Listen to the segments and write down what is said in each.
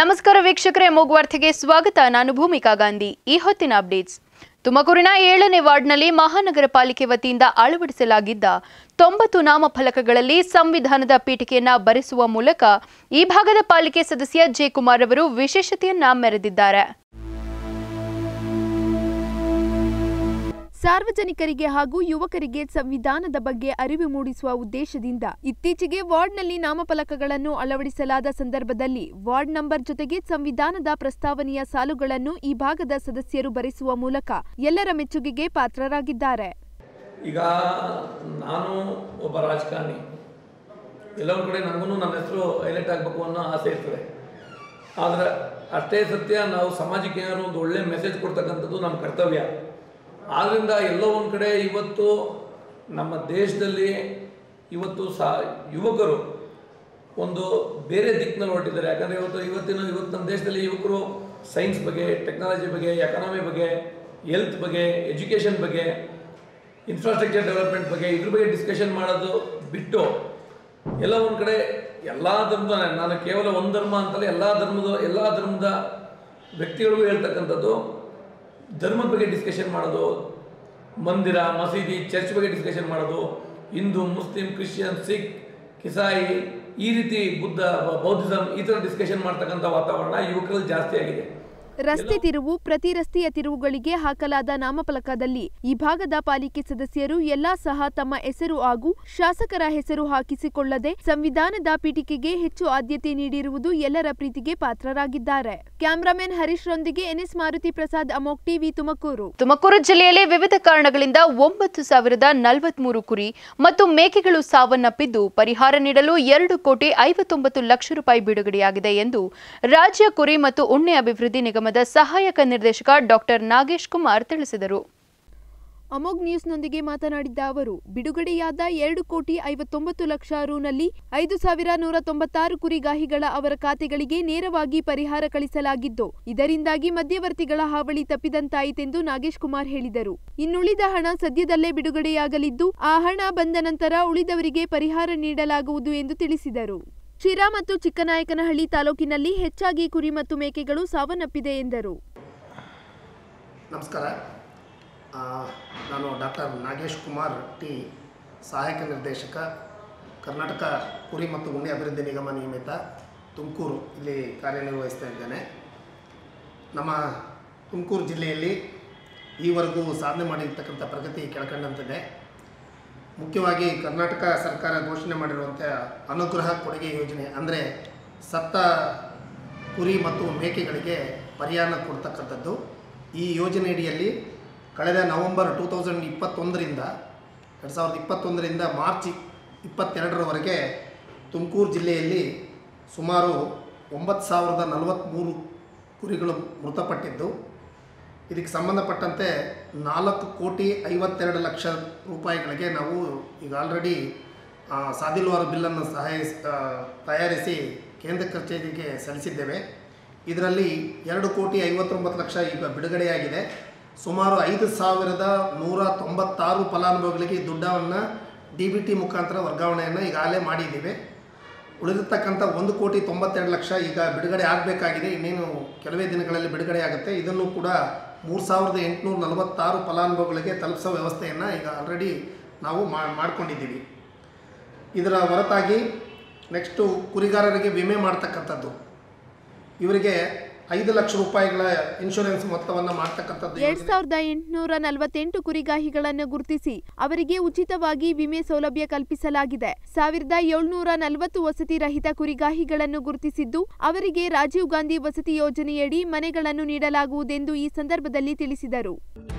ನಮಸ್ಕಾರ ವೀಕ್ಷಕರೇ ಮೂಗುವಾರ್ತೆಗೆ ಸ್ವಾಗತ ನಾನು ಭೂಮಿಕಾ ಗಾಂಧಿ ಈ ಹೊತ್ತಿನ ಅಪ್ಡೇಟ್ಸ್ ತುಮಕೂರಿನ ಏಳನೇ ವಾರ್ಡ್ನಲ್ಲಿ ಮಹಾನಗರ ಪಾಲಿಕೆ ವತಿಯಿಂದ ಅಳವಡಿಸಲಾಗಿದ್ದ ತೊಂಬತ್ತು ನಾಮಫಲಕಗಳಲ್ಲಿ ಸಂವಿಧಾನದ ಪೀಠಿಕೆಯನ್ನ ಬರೆಸುವ ಮೂಲಕ ಈ ಭಾಗದ ಪಾಲಿಕೆ ಸದಸ್ಯ ಜೆ ಕುಮಾರ್ ಅವರು ವಿಶೇಷತೆಯನ್ನ ಮೆರೆದಿದ್ದಾರೆ ಸಾರ್ವಜನಿಕರಿಗೆ ಹಾಗೂ ಯುವಕರಿಗೆ ಸಂವಿಧಾನದ ಬಗ್ಗೆ ಅರಿವು ಮೂಡಿಸುವ ಉದ್ದೇಶದಿಂದ ಇತ್ತೀಚೆಗೆ ವಾರ್ಡ್ನಲ್ಲಿ ನಾಮಫಲಕಗಳನ್ನು ಅಳವಡಿಸಲಾದ ಸಂದರ್ಭದಲ್ಲಿ ವಾರ್ಡ್ ನಂಬರ್ ಜೊತೆಗೆ ಸಂವಿಧಾನದ ಪ್ರಸ್ತಾವನೆಯ ಸಾಲುಗಳನ್ನು ಈ ಭಾಗದ ಸದಸ್ಯರು ಬರೆಸುವ ಮೂಲಕ ಎಲ್ಲರ ಮೆಚ್ಚುಗೆಗೆ ಪಾತ್ರರಾಗಿದ್ದಾರೆ ಈಗ ನಾನು ಒಬ್ಬ ರಾಜಕಾರಣಿ ಎಲ್ಲೊಂದು ಕಡೆ ನನಗೂ ನನ್ನ ಹೆಸರು ಹೈಲೈಟ್ ಆಗಬೇಕು ಅನ್ನೋ ಆಸೆ ಇರ್ತದೆ ಆದರೆ ಅಷ್ಟೇ ಸತ್ಯ ನಾವು ಸಮಾಜಕ್ಕೆ ಏನಾದ್ರು ಒಂದು ಒಳ್ಳೆ ಮೆಸೇಜ್ ಕೊಡ್ತಕ್ಕಂಥದ್ದು ನಮ್ಮ ಕರ್ತವ್ಯ ಆದ್ದರಿಂದ ಎಲ್ಲೋ ಒಂದು ಕಡೆ ಇವತ್ತು ನಮ್ಮ ದೇಶದಲ್ಲಿ ಇವತ್ತು ಸಾ ಯುವಕರು ಒಂದು ಬೇರೆ ದಿಕ್ಕಿನಲ್ಲಿ ಹೊರಟಿದ್ದಾರೆ ಯಾಕಂದರೆ ಇವತ್ತು ಇವತ್ತಿನ ಇವತ್ತು ನಮ್ಮ ದೇಶದಲ್ಲಿ ಯುವಕರು ಸೈನ್ಸ್ ಬಗ್ಗೆ ಟೆಕ್ನಾಲಜಿ ಬಗ್ಗೆ ಎಕಾನಮಿ ಬಗ್ಗೆ ಹೆಲ್ತ್ ಬಗ್ಗೆ ಎಜುಕೇಷನ್ ಬಗ್ಗೆ ಇನ್ಫ್ರಾಸ್ಟ್ರಕ್ಚರ್ ಡೆವಲಪ್ಮೆಂಟ್ ಬಗ್ಗೆ ಇದ್ರ ಬಗ್ಗೆ ಡಿಸ್ಕಷನ್ ಮಾಡೋದು ಬಿಟ್ಟು ಎಲ್ಲ ಒಂದು ಕಡೆ ಎಲ್ಲ ಧರ್ಮದ ನಾನು ಕೇವಲ ಒಂದು ಧರ್ಮ ಅಂತಲ್ಲ ಎಲ್ಲ ಧರ್ಮದ ಎಲ್ಲ ಧರ್ಮದ ವ್ಯಕ್ತಿಗಳಿಗೂ ಹೇಳ್ತಕ್ಕಂಥದ್ದು ಧರ್ಮದ ಬಗ್ಗೆ ಡಿಸ್ಕಷನ್ ಮಾಡೋದು ಮಂದಿರ ಮಸೀದಿ ಚರ್ಚ್ ಬಗ್ಗೆ ಡಿಸ್ಕಷನ್ ಮಾಡೋದು ಹಿಂದೂ ಮುಸ್ಲಿಂ ಕ್ರಿಶ್ಚಿಯನ್ ಸಿಖ್ ಕಿಸಾಯಿ ಈ ರೀತಿ ಬುದ್ಧ ಬೌದ್ಧಿಸಮ್ ಈ ಥರ ಡಿಸ್ಕಷನ್ ಮಾಡ್ತಕ್ಕಂಥ ವಾತಾವರಣ ಯುವಕರಲ್ಲಿ ಜಾಸ್ತಿ ಆಗಿದೆ ರಸ್ತೆ ತಿರುವು ಪ್ರತಿ ರಸ್ತೆಯ ತಿರುವುಗಳಿಗೆ ಹಾಕಲಾದ ನಾಮಫಲಕದಲ್ಲಿ ಈ ಭಾಗದ ಪಾಲಿಕೆ ಸದಸ್ಯರು ಎಲ್ಲಾ ಸಹ ತಮ್ಮ ಹೆಸರು ಹಾಗೂ ಶಾಸಕರ ಹೆಸರು ಹಾಕಿಸಿಕೊಳ್ಳದೆ ಸಂವಿಧಾನದ ಪೀಠಿಕೆಗೆ ಹೆಚ್ಚು ಆದ್ಯತೆ ನೀಡಿರುವುದು ಎಲ್ಲರ ಪ್ರೀತಿಗೆ ಪಾತ್ರರಾಗಿದ್ದಾರೆ ಕ್ಯಾಮರಾಮನ್ ಹರೀಶ್ ರೊಂದಿಗೆ ಎನ್ಎಸ್ ಮಾರುತಿ ಪ್ರಸಾದ್ ಅಮೋಕ್ ಟಿವಿ ತುಮಕೂರು ತುಮಕೂರು ಜಿಲ್ಲೆಯಲ್ಲಿ ವಿವಿಧ ಕಾರಣಗಳಿಂದ ಒಂಬತ್ತು ಸಾವಿರದ ನಲವತ್ಮೂರು ಕುರಿ ಮತ್ತು ಮೇಕೆಗಳು ಸಾವನ್ನಪ್ಪಿದ್ದು ಪರಿಹಾರ ನೀಡಲು ಎರಡು ಕೋಟಿ ಐವತ್ತೊಂಬತ್ತು ಲಕ್ಷ ರೂಪಾಯಿ ಬಿಡುಗಡೆಯಾಗಿದೆ ಎಂದು ರಾಜ್ಯ ಕುರಿ ಮತ್ತು ಉಣ್ಣೆ ಅಭಿವೃದ್ಧಿ ನಿಗಮದ ಸಹಾಯಕ ನಿರ್ದೇಶಕ ಡಾಕ್ಟರ್ ನಾಗೇಶ್ ಕುಮಾರ್ ತಿಳಿಸಿದರು ಅಮೋಗ್ ನ್ಯೂಸ್ನೊಂದಿಗೆ ಮಾತನಾಡಿದ್ದ ಅವರು ಬಿಡುಗಡೆಯಾದ ಎರಡು ಕೋಟಿ ಐವತ್ತೊಂಬತ್ತು ಲಕ್ಷ ರುನಲ್ಲಿ ಐದು ಸಾವಿರ ನೂರ ತೊಂಬತ್ತಾರು ಕುರಿಗಾಹಿಗಳ ಅವರ ಖಾತೆಗಳಿಗೆ ನೇರವಾಗಿ ಪರಿಹಾರ ಕಳಿಸಲಾಗಿದ್ದು ಇದರಿಂದಾಗಿ ಮಧ್ಯವರ್ತಿಗಳ ಹಾವಳಿ ತಪ್ಪಿದಂತಾಯಿತೆಂದು ನಾಗೇಶ್ ಕುಮಾರ್ ಹೇಳಿದರು ಇನ್ನುಳಿದ ಹಣ ಸದ್ಯದಲ್ಲೇ ಬಿಡುಗಡೆಯಾಗಲಿದ್ದು ಆ ಹಣ ಬಂದ ನಂತರ ಉಳಿದವರಿಗೆ ಪರಿಹಾರ ನೀಡಲಾಗುವುದು ಎಂದು ತಿಳಿಸಿದರು ಶಿರಾ ಮತ್ತು ಚಿಕ್ಕನಾಯಕನಹಳ್ಳಿ ತಾಲೂಕಿನಲ್ಲಿ ಹೆಚ್ಚಾಗಿ ಕುರಿ ಮತ್ತು ಮೇಕೆಗಳು ಸಾವನ್ನಪ್ಪಿದೆ ಎಂದರು ನಮಸ್ಕಾರ ಆ, ನಾನು ಡಾಕ್ಟರ್ ನಾಗೇಶ್ ಕುಮಾರ್ ಟಿ ಸಹಾಯಕ ನಿರ್ದೇಶಕ ಕರ್ನಾಟಕ ಕುರಿ ಮತ್ತು ಉಣ್ಣೆ ಅಭಿವೃದ್ಧಿ ನಿಗಮ ನಿಯಮಿತ ತುಮಕೂರು ಇಲ್ಲಿ ಕಾರ್ಯನಿರ್ವಹಿಸ್ತಾ ಇದ್ದೇನೆ ನಮ್ಮ ತುಮಕೂರು ಜಿಲ್ಲೆಯಲ್ಲಿ ಈವರೆಗೂ ಸಾಧನೆ ಮಾಡಿರ್ತಕ್ಕಂಥ ಪ್ರಗತಿ ಕೆಳಕಂಡಂತಿದೆ ಮುಖ್ಯವಾಗಿ ಕರ್ನಾಟಕ ಸರ್ಕಾರ ಘೋಷಣೆ ಮಾಡಿರುವಂಥ ಅನುಗ್ರಹ ಕೊಡುಗೆ ಯೋಜನೆ ಅಂದರೆ ಸತ್ತ ಕುರಿ ಮತ್ತು ಮೇಕೆಗಳಿಗೆ ಪರಿಹಾರ ಕೊಡ್ತಕ್ಕಂಥದ್ದು ಈ ಯೋಜನೆಯಡಿಯಲ್ಲಿ ಕಳೆದ ನವೆಂಬರ್ ಟೂ ತೌಸಂಡ್ ಇಪ್ಪತ್ತೊಂದರಿಂದ ಎರಡು ಸಾವಿರದ ಇಪ್ಪತ್ತೊಂದರಿಂದ ಮಾರ್ಚ್ ಇಪ್ಪತ್ತೆರಡರವರೆಗೆ ತುಮಕೂರು ಜಿಲ್ಲೆಯಲ್ಲಿ ಸುಮಾರು ಒಂಬತ್ತು ಸಾವಿರದ ನಲವತ್ತ್ಮೂರು ಕುರಿಗಳು ಮೃತಪಟ್ಟಿದ್ದು ಇದಕ್ಕೆ ಸಂಬಂಧಪಟ್ಟಂತೆ ನಾಲ್ಕು ಕೋಟಿ ಐವತ್ತೆರಡು ಲಕ್ಷ ರೂಪಾಯಿಗಳಿಗೆ ನಾವು ಈಗ ಆಲ್ರೆಡಿ ಸಾದಿಲ್ವಾರ ಬಿಲ್ಲನ್ನು ಸಹಾಯಿಸ್ ಆ, ತಯಾರಿಸಿ ಕೇಂದ್ರ ಕಚೇರಿಗೆ ಸಲ್ಲಿಸಿದ್ದೇವೆ ಇದರಲ್ಲಿ ಎರಡು ಕೋಟಿ ಐವತ್ತೊಂಬತ್ತು ಲಕ್ಷ ಈಗ ಬಿಡುಗಡೆಯಾಗಿದೆ ಸುಮಾರು ಐದು ಸಾವಿರದ ನೂರ ತೊಂಬತ್ತಾರು ಫಲಾನುಭವಿಗಳಿಗೆ ಈ ದುಡ್ಡನ್ನು ಡಿ ಬಿ ಟಿ ಮುಖಾಂತರ ವರ್ಗಾವಣೆಯನ್ನು ಈಗಾಗಲೇ ಮಾಡಿದ್ದೀವಿ ಉಳಿದಿರ್ತಕ್ಕಂಥ ಒಂದು ಕೋಟಿ ತೊಂಬತ್ತೆರಡು ಲಕ್ಷ ಈಗ ಬಿಡುಗಡೆ ಆಗಬೇಕಾಗಿದೆ ಇನ್ನೇನು ಕೆಲವೇ ದಿನಗಳಲ್ಲಿ ಬಿಡುಗಡೆ ಆಗುತ್ತೆ ಇದನ್ನು ಕೂಡ ಮೂರು ಸಾವಿರದ ಎಂಟುನೂರ ನಲವತ್ತಾರು ಫಲಾನುಭವಿಗಳಿಗೆ ತಲುಪಿಸೋ ವ್ಯವಸ್ಥೆಯನ್ನು ಈಗ ಆಲ್ರೆಡಿ ನಾವು ಮಾ- ಮಾಡ್ಕೊಂಡಿದ್ದೀವಿ ಇದರ ಹೊರತಾಗಿ ನೆಕ್ಸ್ಟು ಕುರಿಗಾರರಿಗೆ ವಿಮೆ ಮಾಡ್ತಕ್ಕಂಥದ್ದು ಇವರಿಗೆ ಐದು ಲಕ್ಷ ರೂಪಾಯಿಗಳ ಇನ್ಶೂರೆನ್ಸ್ ಮೊತ್ತವನ್ನು ಮಾಡ್ತಕ್ಕಂಥದ್ದು ಎರಡ್ ಯೋಜನೆ- ಸಾವಿರದ ಎಂಟುನೂರ ನಲವತ್ತೆಂಟು ಕುರಿಗಾಹಿಗಳನ್ನು ಗುರುತಿಸಿ ಅವರಿಗೆ ಉಚಿತವಾಗಿ ವಿಮೆ ಸೌಲಭ್ಯ ಕಲ್ಪಿಸಲಾಗಿದೆ ಸಾವಿರದ ಏಳ್ನೂರ ನಲವತ್ತು ವಸತಿ ರಹಿತ ಕುರಿಗಾಹಿಗಳನ್ನು ಗುರುತಿಸಿದ್ದು ಅವರಿಗೆ ರಾಜೀವ್ ಗಾಂಧಿ ವಸತಿ ಯೋಜನೆಯಡಿ ಮನೆಗಳನ್ನು ನೀಡಲಾಗುವುದೆಂದು ಈ ಸಂದರ್ಭದಲ್ಲಿ ತಿಳಿಸಿದರು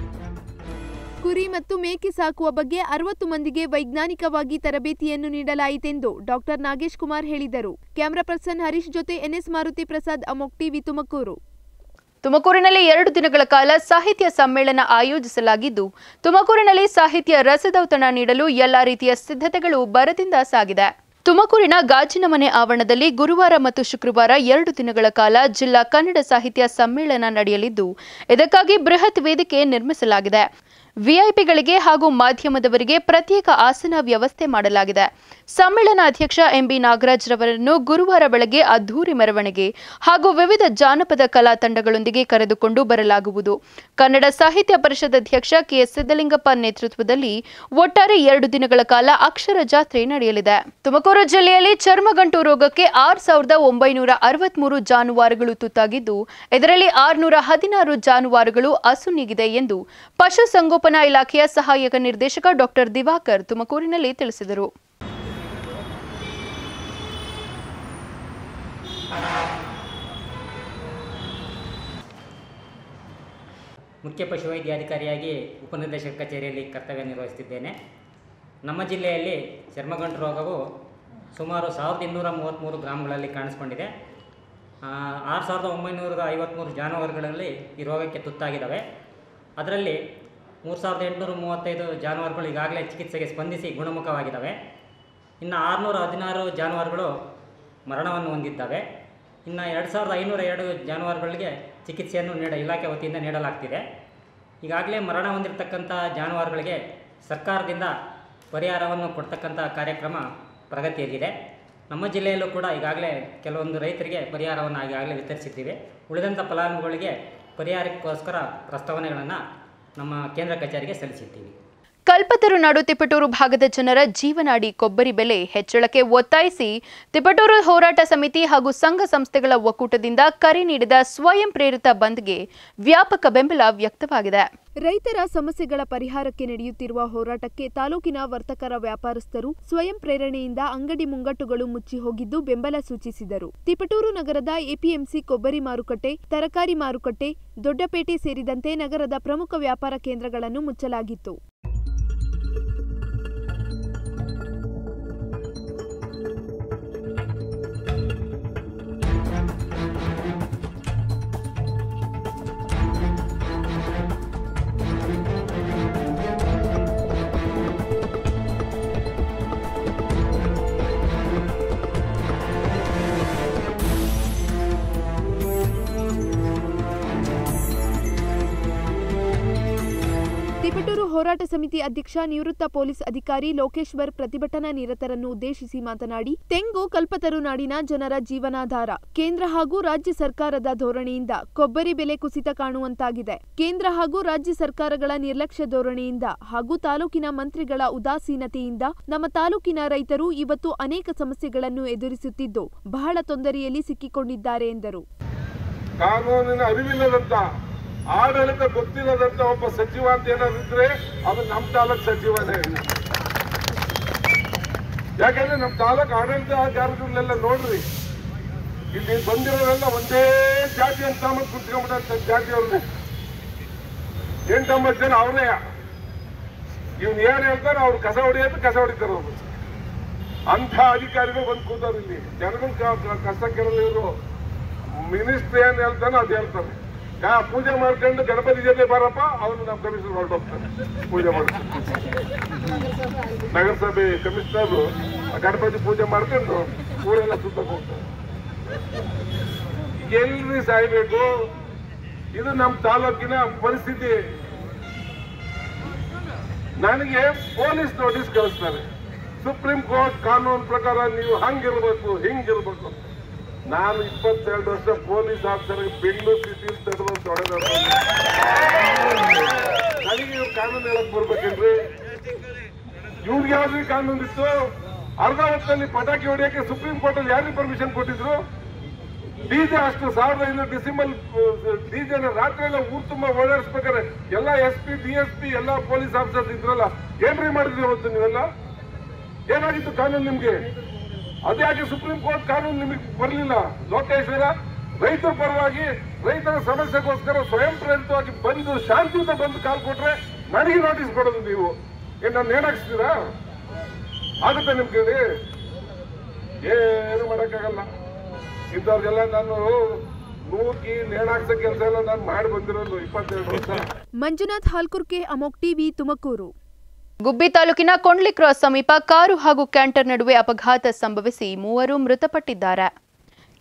ಕುರಿ ಮತ್ತು ಮೇಕೆ ಸಾಕುವ ಬಗ್ಗೆ ಅರವತ್ತು ಮಂದಿಗೆ ವೈಜ್ಞಾನಿಕವಾಗಿ ತರಬೇತಿಯನ್ನು ನೀಡಲಾಯಿತೆಂದು ಡಾಕ್ಟರ್ ನಾಗೇಶ್ ಕುಮಾರ್ ಹೇಳಿದರು ಕ್ಯಾಮರಾ ಪರ್ಸನ್ ಹರೀಶ್ ಜೊತೆ ಎನ್ಎಸ್ ಮಾರುತಿ ಪ್ರಸಾದ್ ಅಮೋಕ್ ಟಿವಿ ತುಮಕೂರು ತುಮಕೂರಿನಲ್ಲಿ ಎರಡು ದಿನಗಳ ಕಾಲ ಸಾಹಿತ್ಯ ಸಮ್ಮೇಳನ ಆಯೋಜಿಸಲಾಗಿದ್ದು ತುಮಕೂರಿನಲ್ಲಿ ಸಾಹಿತ್ಯ ರಸದೌತಣ ನೀಡಲು ಎಲ್ಲ ರೀತಿಯ ಸಿದ್ಧತೆಗಳು ಭರದಿಂದ ಸಾಗಿದೆ ತುಮಕೂರಿನ ಗಾಜಿನ ಮನೆ ಆವರಣದಲ್ಲಿ ಗುರುವಾರ ಮತ್ತು ಶುಕ್ರವಾರ ಎರಡು ದಿನಗಳ ಕಾಲ ಜಿಲ್ಲಾ ಕನ್ನಡ ಸಾಹಿತ್ಯ ಸಮ್ಮೇಳನ ನಡೆಯಲಿದ್ದು ಇದಕ್ಕಾಗಿ ಬೃಹತ್ ವೇದಿಕೆ ನಿರ್ಮಿಸಲಾಗಿದೆ ವಿಐಪಿಗಳಿಗೆ ಹಾಗೂ ಮಾಧ್ಯಮದವರಿಗೆ ಪ್ರತ್ಯೇಕ ಆಸನ ವ್ಯವಸ್ಥೆ ಮಾಡಲಾಗಿದೆ ಸಮ್ಮೇಳನಾಧ್ಯಕ್ಷ ಎಂಬಿ ನಾಗರಾಜ್ ರವರನ್ನು ಗುರುವಾರ ಬೆಳಗ್ಗೆ ಅದ್ದೂರಿ ಮೆರವಣಿಗೆ ಹಾಗೂ ವಿವಿಧ ಜಾನಪದ ಕಲಾ ತಂಡಗಳೊಂದಿಗೆ ಕರೆದುಕೊಂಡು ಬರಲಾಗುವುದು ಕನ್ನಡ ಸಾಹಿತ್ಯ ಪರಿಷತ್ ಅಧ್ಯಕ್ಷ ಕೆಎಸ್ ಸಿದ್ದಲಿಂಗಪ್ಪ ನೇತೃತ್ವದಲ್ಲಿ ಒಟ್ಟಾರೆ ಎರಡು ದಿನಗಳ ಕಾಲ ಅಕ್ಷರ ಜಾತ್ರೆ ನಡೆಯಲಿದೆ ತುಮಕೂರು ಜಿಲ್ಲೆಯಲ್ಲಿ ಚರ್ಮಗಂಟು ರೋಗಕ್ಕೆ ಆರ್ ಸಾವಿರದ ಒಂಬೈನೂರ ಅರವತ್ಮೂರು ಜಾನುವಾರುಗಳು ತುತ್ತಾಗಿದ್ದು ಇದರಲ್ಲಿ ಆರುನೂರ ಹದಿನಾರು ಜಾನುವಾರುಗಳು ಅಸುನೀಗಿದೆ ಎಂದು ಪಶುಸಂಗೋಪನಾ ಇಲಾಖೆಯ ಸಹಾಯಕ ನಿರ್ದೇಶಕ ಡಾಕ್ಟರ್ ದಿವಾಕರ್ ತುಮಕೂರಿನಲ್ಲಿ ತಿಳಿಸಿದರು ಮುಖ್ಯ ಪಶುವೈದ್ಯಾಧಿಕಾರಿಯಾಗಿ ಉಪನಿರ್ದೇಶಕ ಕಚೇರಿಯಲ್ಲಿ ಕರ್ತವ್ಯ ನಿರ್ವಹಿಸುತ್ತಿದ್ದೇನೆ ನಮ್ಮ ಜಿಲ್ಲೆಯಲ್ಲಿ ಚರ್ಮಗಂಟು ರೋಗವು ಸುಮಾರು ಸಾವಿರದ ಇನ್ನೂರ ಮೂವತ್ತ್ಮೂರು ಗ್ರಾಮಗಳಲ್ಲಿ ಕಾಣಿಸ್ಕೊಂಡಿದೆ ಆ, ಆರು ಸಾವಿರದ ಒಂಬೈನೂರ ಐವತ್ತ್ಮೂರು ಜಾನುವಾರುಗಳಲ್ಲಿ ಈ ರೋಗಕ್ಕೆ ತುತ್ತಾಗಿದ್ದಾವೆ ಅದರಲ್ಲಿ ಮೂರು ಸಾವಿರದ ಎಂಟುನೂರ ಮೂವತ್ತೈದು ಜಾನುವಾರುಗಳು ಈಗಾಗಲೇ ಚಿಕಿತ್ಸೆಗೆ ಸ್ಪಂದಿಸಿ ಗುಣಮುಖವಾಗಿದ್ದಾವೆ ಇನ್ನು ಆರುನೂರ ಹದಿನಾರು ಜಾನುವಾರುಗಳು ಮರಣವನ್ನು ಹೊಂದಿದ್ದಾವೆ ಇನ್ನು ಎರಡು ಸಾವಿರದ ಐನೂರ ಎರಡು ಜಾನುವಾರುಗಳಿಗೆ ಚಿಕಿತ್ಸೆಯನ್ನು ನೀಡ ಇಲಾಖೆ ವತಿಯಿಂದ ನೀಡಲಾಗ್ತಿದೆ ಈಗಾಗಲೇ ಮರಣ ಹೊಂದಿರತಕ್ಕಂಥ ಜಾನುವಾರುಗಳಿಗೆ ಸರ್ಕಾರದಿಂದ ಪರಿಹಾರವನ್ನು ಕೊಡ್ತಕ್ಕಂಥ ಕಾರ್ಯಕ್ರಮ ಪ್ರಗತಿಯಲ್ಲಿದೆ ನಮ್ಮ ಜಿಲ್ಲೆಯಲ್ಲೂ ಕೂಡ ಈಗಾಗಲೇ ಕೆಲವೊಂದು ರೈತರಿಗೆ ಪರಿಹಾರವನ್ನು ಈಗಾಗಲೇ ವಿತರಿಸಿದ್ದೀವಿ ಉಳಿದಂಥ ಫಲಾನುಭವಿಗಳಿಗೆ ಪರಿಹಾರಕ್ಕೋಸ್ಕರ ಪ್ರಸ್ತಾವನೆಗಳನ್ನು ನಮ್ಮ ಕೇಂದ್ರ ಕಚೇರಿಗೆ ಸಲ್ಲಿಸಿದ್ದೀವಿ ಕಲ್ಪತರು ನಾಡು ತಿಪಟೂರು ಭಾಗದ ಜನರ ಜೀವನಾಡಿ ಕೊಬ್ಬರಿ ಬೆಲೆ ಹೆಚ್ಚಳಕ್ಕೆ ಒತ್ತಾಯಿಸಿ ತಿಪಟೂರು ಹೋರಾಟ ಸಮಿತಿ ಹಾಗೂ ಸಂಘ ಸಂಸ್ಥೆಗಳ ಒಕ್ಕೂಟದಿಂದ ಕರೆ ನೀಡಿದ ಸ್ವಯಂ ಪ್ರೇರಿತ ಬಂದ್ಗೆ ವ್ಯಾಪಕ ಬೆಂಬಲ ವ್ಯಕ್ತವಾಗಿದೆ ರೈತರ ಸಮಸ್ಯೆಗಳ ಪರಿಹಾರಕ್ಕೆ ನಡೆಯುತ್ತಿರುವ ಹೋರಾಟಕ್ಕೆ ತಾಲೂಕಿನ ವರ್ತಕರ ವ್ಯಾಪಾರಸ್ಥರು ಸ್ವಯಂ ಪ್ರೇರಣೆಯಿಂದ ಅಂಗಡಿ ಮುಂಗಟ್ಟುಗಳು ಮುಚ್ಚಿ ಹೋಗಿದ್ದು ಬೆಂಬಲ ಸೂಚಿಸಿದರು ತಿಪಟೂರು ನಗರದ ಎಪಿಎಂಸಿ ಕೊಬ್ಬರಿ ಮಾರುಕಟ್ಟೆ ತರಕಾರಿ ಮಾರುಕಟ್ಟೆ ದೊಡ್ಡಪೇಟೆ ಸೇರಿದಂತೆ ನಗರದ ಪ್ರಮುಖ ವ್ಯಾಪಾರ ಕೇಂದ್ರಗಳನ್ನು ಮುಚ್ಚಲಾಗಿತ್ತು ತಿಪಟೂರು ಹೋರಾಟ ಸಮಿತಿ ಅಧ್ಯಕ್ಷ ನಿವೃತ್ತ ಪೊಲೀಸ್ ಅಧಿಕಾರಿ ಲೋಕೇಶ್ವರ್ ಪ್ರತಿಭಟನಾ ನಿರತರನ್ನು ಉದ್ದೇಶಿಸಿ ಮಾತನಾಡಿ ತೆಂಗು ಕಲ್ಪತರು ನಾಡಿನ ಜನರ ಜೀವನಾಧಾರ ಕೇಂದ್ರ ಹಾಗೂ ರಾಜ್ಯ ಸರ್ಕಾರದ ಧೋರಣೆಯಿಂದ ಕೊಬ್ಬರಿ ಬೆಲೆ ಕುಸಿತ ಕಾಣುವಂತಾಗಿದೆ ಕೇಂದ್ರ ಹಾಗೂ ರಾಜ್ಯ ಸರ್ಕಾರಗಳ ನಿರ್ಲಕ್ಷ್ಯ ಧೋರಣೆಯಿಂದ ಹಾಗೂ ತಾಲೂಕಿನ ಮಂತ್ರಿಗಳ ಉದಾಸೀನತೆಯಿಂದ ನಮ್ಮ ತಾಲೂಕಿನ ರೈತರು ಇವತ್ತು ಅನೇಕ ಸಮಸ್ಯೆಗಳನ್ನು ಎದುರಿಸುತ್ತಿದ್ದು ಬಹಳ ತೊಂದರೆಯಲ್ಲಿ ಸಿಕ್ಕಿಕೊಂಡಿದ್ದಾರೆ ಎಂದರು ಕಾನೂನಿನ ಅರಿವಿಲ್ಲದಂತ ಆಡಳಿತ ಗೊತ್ತಿಲ್ಲದಂತ ಒಬ್ಬ ಸಚಿವ ಅಂತ ಏನಾದ್ರು ಇದ್ರೆ ಅದು ನಮ್ಮ ತಾಲೂಕ್ ಸಚಿವನೇ ಯಾಕಂದ್ರೆ ನಮ್ಮ ತಾಲೂಕ್ ಆಡಳಿತಾಧಿಕಾರಿಗಳನ್ನೆಲ್ಲ ನೋಡ್ರಿ ಇಲ್ಲಿ ಬಂದಿರೋರೆಲ್ಲ ಒಂದೇ ಜಾತಿ ಅಂತ ಕುತ್ಕೊಂಡ್ಬಿಟ್ಟಂತ ಜಾತಿಯವ್ರನ್ನೇ ಎಂಟೊಂಬತ್ತು ಜನ ಅವರೇ ಇವ್ನು ಏನ್ ಹೇಳ್ತಾರೆ ಅವ್ರು ಕಸ ಹೊಡಿಯೋದು ಕಸ ಹೊಡಿತಾರೆ ಅವರು ಅಂಥ ಅಧಿಕಾರಿಗಳು ಬಂದು ಕೂತವ್ರು ಇಲ್ಲಿ ಜನಗಳ ಕಷ್ಟ ಕೇಳಲ್ಲ ಇವರು ಮಿನಿಸ್ಟ್ರಿ ಏನ್ ಹೇಳ್ತಾನೆ ಅದು ಹೇಳ್ತಾನೆ ಯಾ ಪೂಜೆ ಮಾಡ್ಕೊಂಡು ಗಣಪತಿ ಜೊತೆ ಬಾರಪ್ಪ ಅವನು ನಮ್ಮ ಕಮಿಷನರ್ ಹೊರಟೋಗ್ತಾನೆ ಪೂಜೆ ಮಾಡ್ಕೊಂಡು ನಗರಸಭೆ ಕಮಿಷನರ್ ಗಣಪತಿ ಪೂಜೆ ಮಾಡ್ಕೊಂಡು ಊರೆಲ್ಲ ಸುತ್ತಕ್ಕೆ ಹೋಗ್ತಾರೆ ಎಲ್ರಿ ಸಾಯ್ಬೇಕು ಇದು ನಮ್ಮ ತಾಲೂಕಿನ ಪರಿಸ್ಥಿತಿ ನನಗೆ ಪೊಲೀಸ್ ನೋಟಿಸ್ ಕಳಿಸ್ತಾರೆ ಸುಪ್ರೀಂ ಕೋರ್ಟ್ ಕಾನೂನು ಪ್ರಕಾರ ನೀವು ಹಂಗಿರ್ಬೇಕು ಹಿಂಗಿರ್ಬೇಕು ಅಂತ. ನಾನು ಇಪ್ಪತ್ತೆರಡು ವರ್ಷ ಪೊಲೀಸ್ ಆಫೀಸರ್ ಬೆಂಗಳೂರು ಸಿಟಿ ತಡೆದು ತೊಡೆದ ನನಗೆ ಇವ್ರು ಕಾನೂನು ಹೇಳಕ್ ಬರ್ಬೇಕೇನ್ರಿ ಇವ್ರಿಗೆ ಯಾವ್ದು ಕಾನೂನು ಇತ್ತು ಅರ್ಧ ಹೊತ್ತಲ್ಲಿ ಪಟಾಕಿ ಹೊಡೆಯಕ್ಕೆ ಸುಪ್ರೀಂ ಕೋರ್ಟ್ ಅಲ್ಲಿ ಯಾರಿಗೆ ಪರ್ಮಿಷನ್ ಕೊಟ್ಟಿದ್ರು ಡಿಜೆ ಅಷ್ಟು ಸಾವಿರದ ಐನೂರು ಡಿಸಿಮಲ್ ಡಿಜೆನ ರಾತ್ರಿ ಎಲ್ಲ ಊರ್ ತುಂಬಾ ಓಡಾಡಿಸ್ಬೇಕಾದ್ರೆ ಎಲ್ಲ S P D S P ಎಲ್ಲ ಪೊಲೀಸ್ ಆಫೀಸರ್ಸ್ ಇದ್ರಲ್ಲ ಏನ್ರಿ ಮಾಡಿದ್ರಿ ಅವತ್ತು ನೀವೆಲ್ಲ ಏನಾಗಿತ್ತು ಕಾನೂನು ನಿಮ್ಗೆ ಅದ್ಯಾಕೆ ಸುಪ್ರೀಂ ಕೋರ್ಟ್ ಕಾನೂನು ನಿಮಗೆ ಬರಲಿಲ್ಲ ಲೋಕೇಶ್ವರ ರೈತರ ಪರವಾಗಿ ರೈತರ ಸಮಸ್ಯೆಗೋಸ್ಕರ ಸ್ವಯಂ ಪ್ರೇರಿತವಾಗಿ ಬಂದು ಶಾಂತಿಯುತ ಬಂದು ಕಾಲ್ ಕೊಟ್ರೆ ನನಗೆ ನೋಟಿಸ್ ಕೊಡೋದು ನೀವು ಏನ್ ನಾನು ನೇಣಾಕ್ಸ್ತೀರಾ ಆಗುತ್ತೆ ನಿಮ್ ಕೇಳಿ ಏನು ಮಾಡಕ್ಕಾಗಲ್ಲ ಇಂಥವ್ರಿಗೆಲ್ಲ ನಾನು ನೂಕಿ ನೇಣಾಕ್ಸೋ ಕೆಲಸ ಎಲ್ಲ ನಾನು ಮಾಡಿ ಬಂದಿರೋದು ಇಪ್ಪತ್ತೆರಡು ವರ್ಷ ಮಂಜುನಾಥ್ ಹಾಲ್ಕುರ್ಕೆ ಅಮೋಕ್ ಟಿವಿ ತುಮಕೂರು ಗುಬ್ಬಿ ತಾಲೂಕಿನ ಕೊಂಡ್ಲಿ ಕ್ರಾಸ್ ಸಮೀಪ ಕಾರು ಹಾಗೂ ಕ್ಯಾಂಟರ್ ನಡುವೆ ಅಪಘಾತ ಸಂಭವಿಸಿ ಮೂವರು ಮೃತಪಟ್ಟಿದ್ದಾರೆ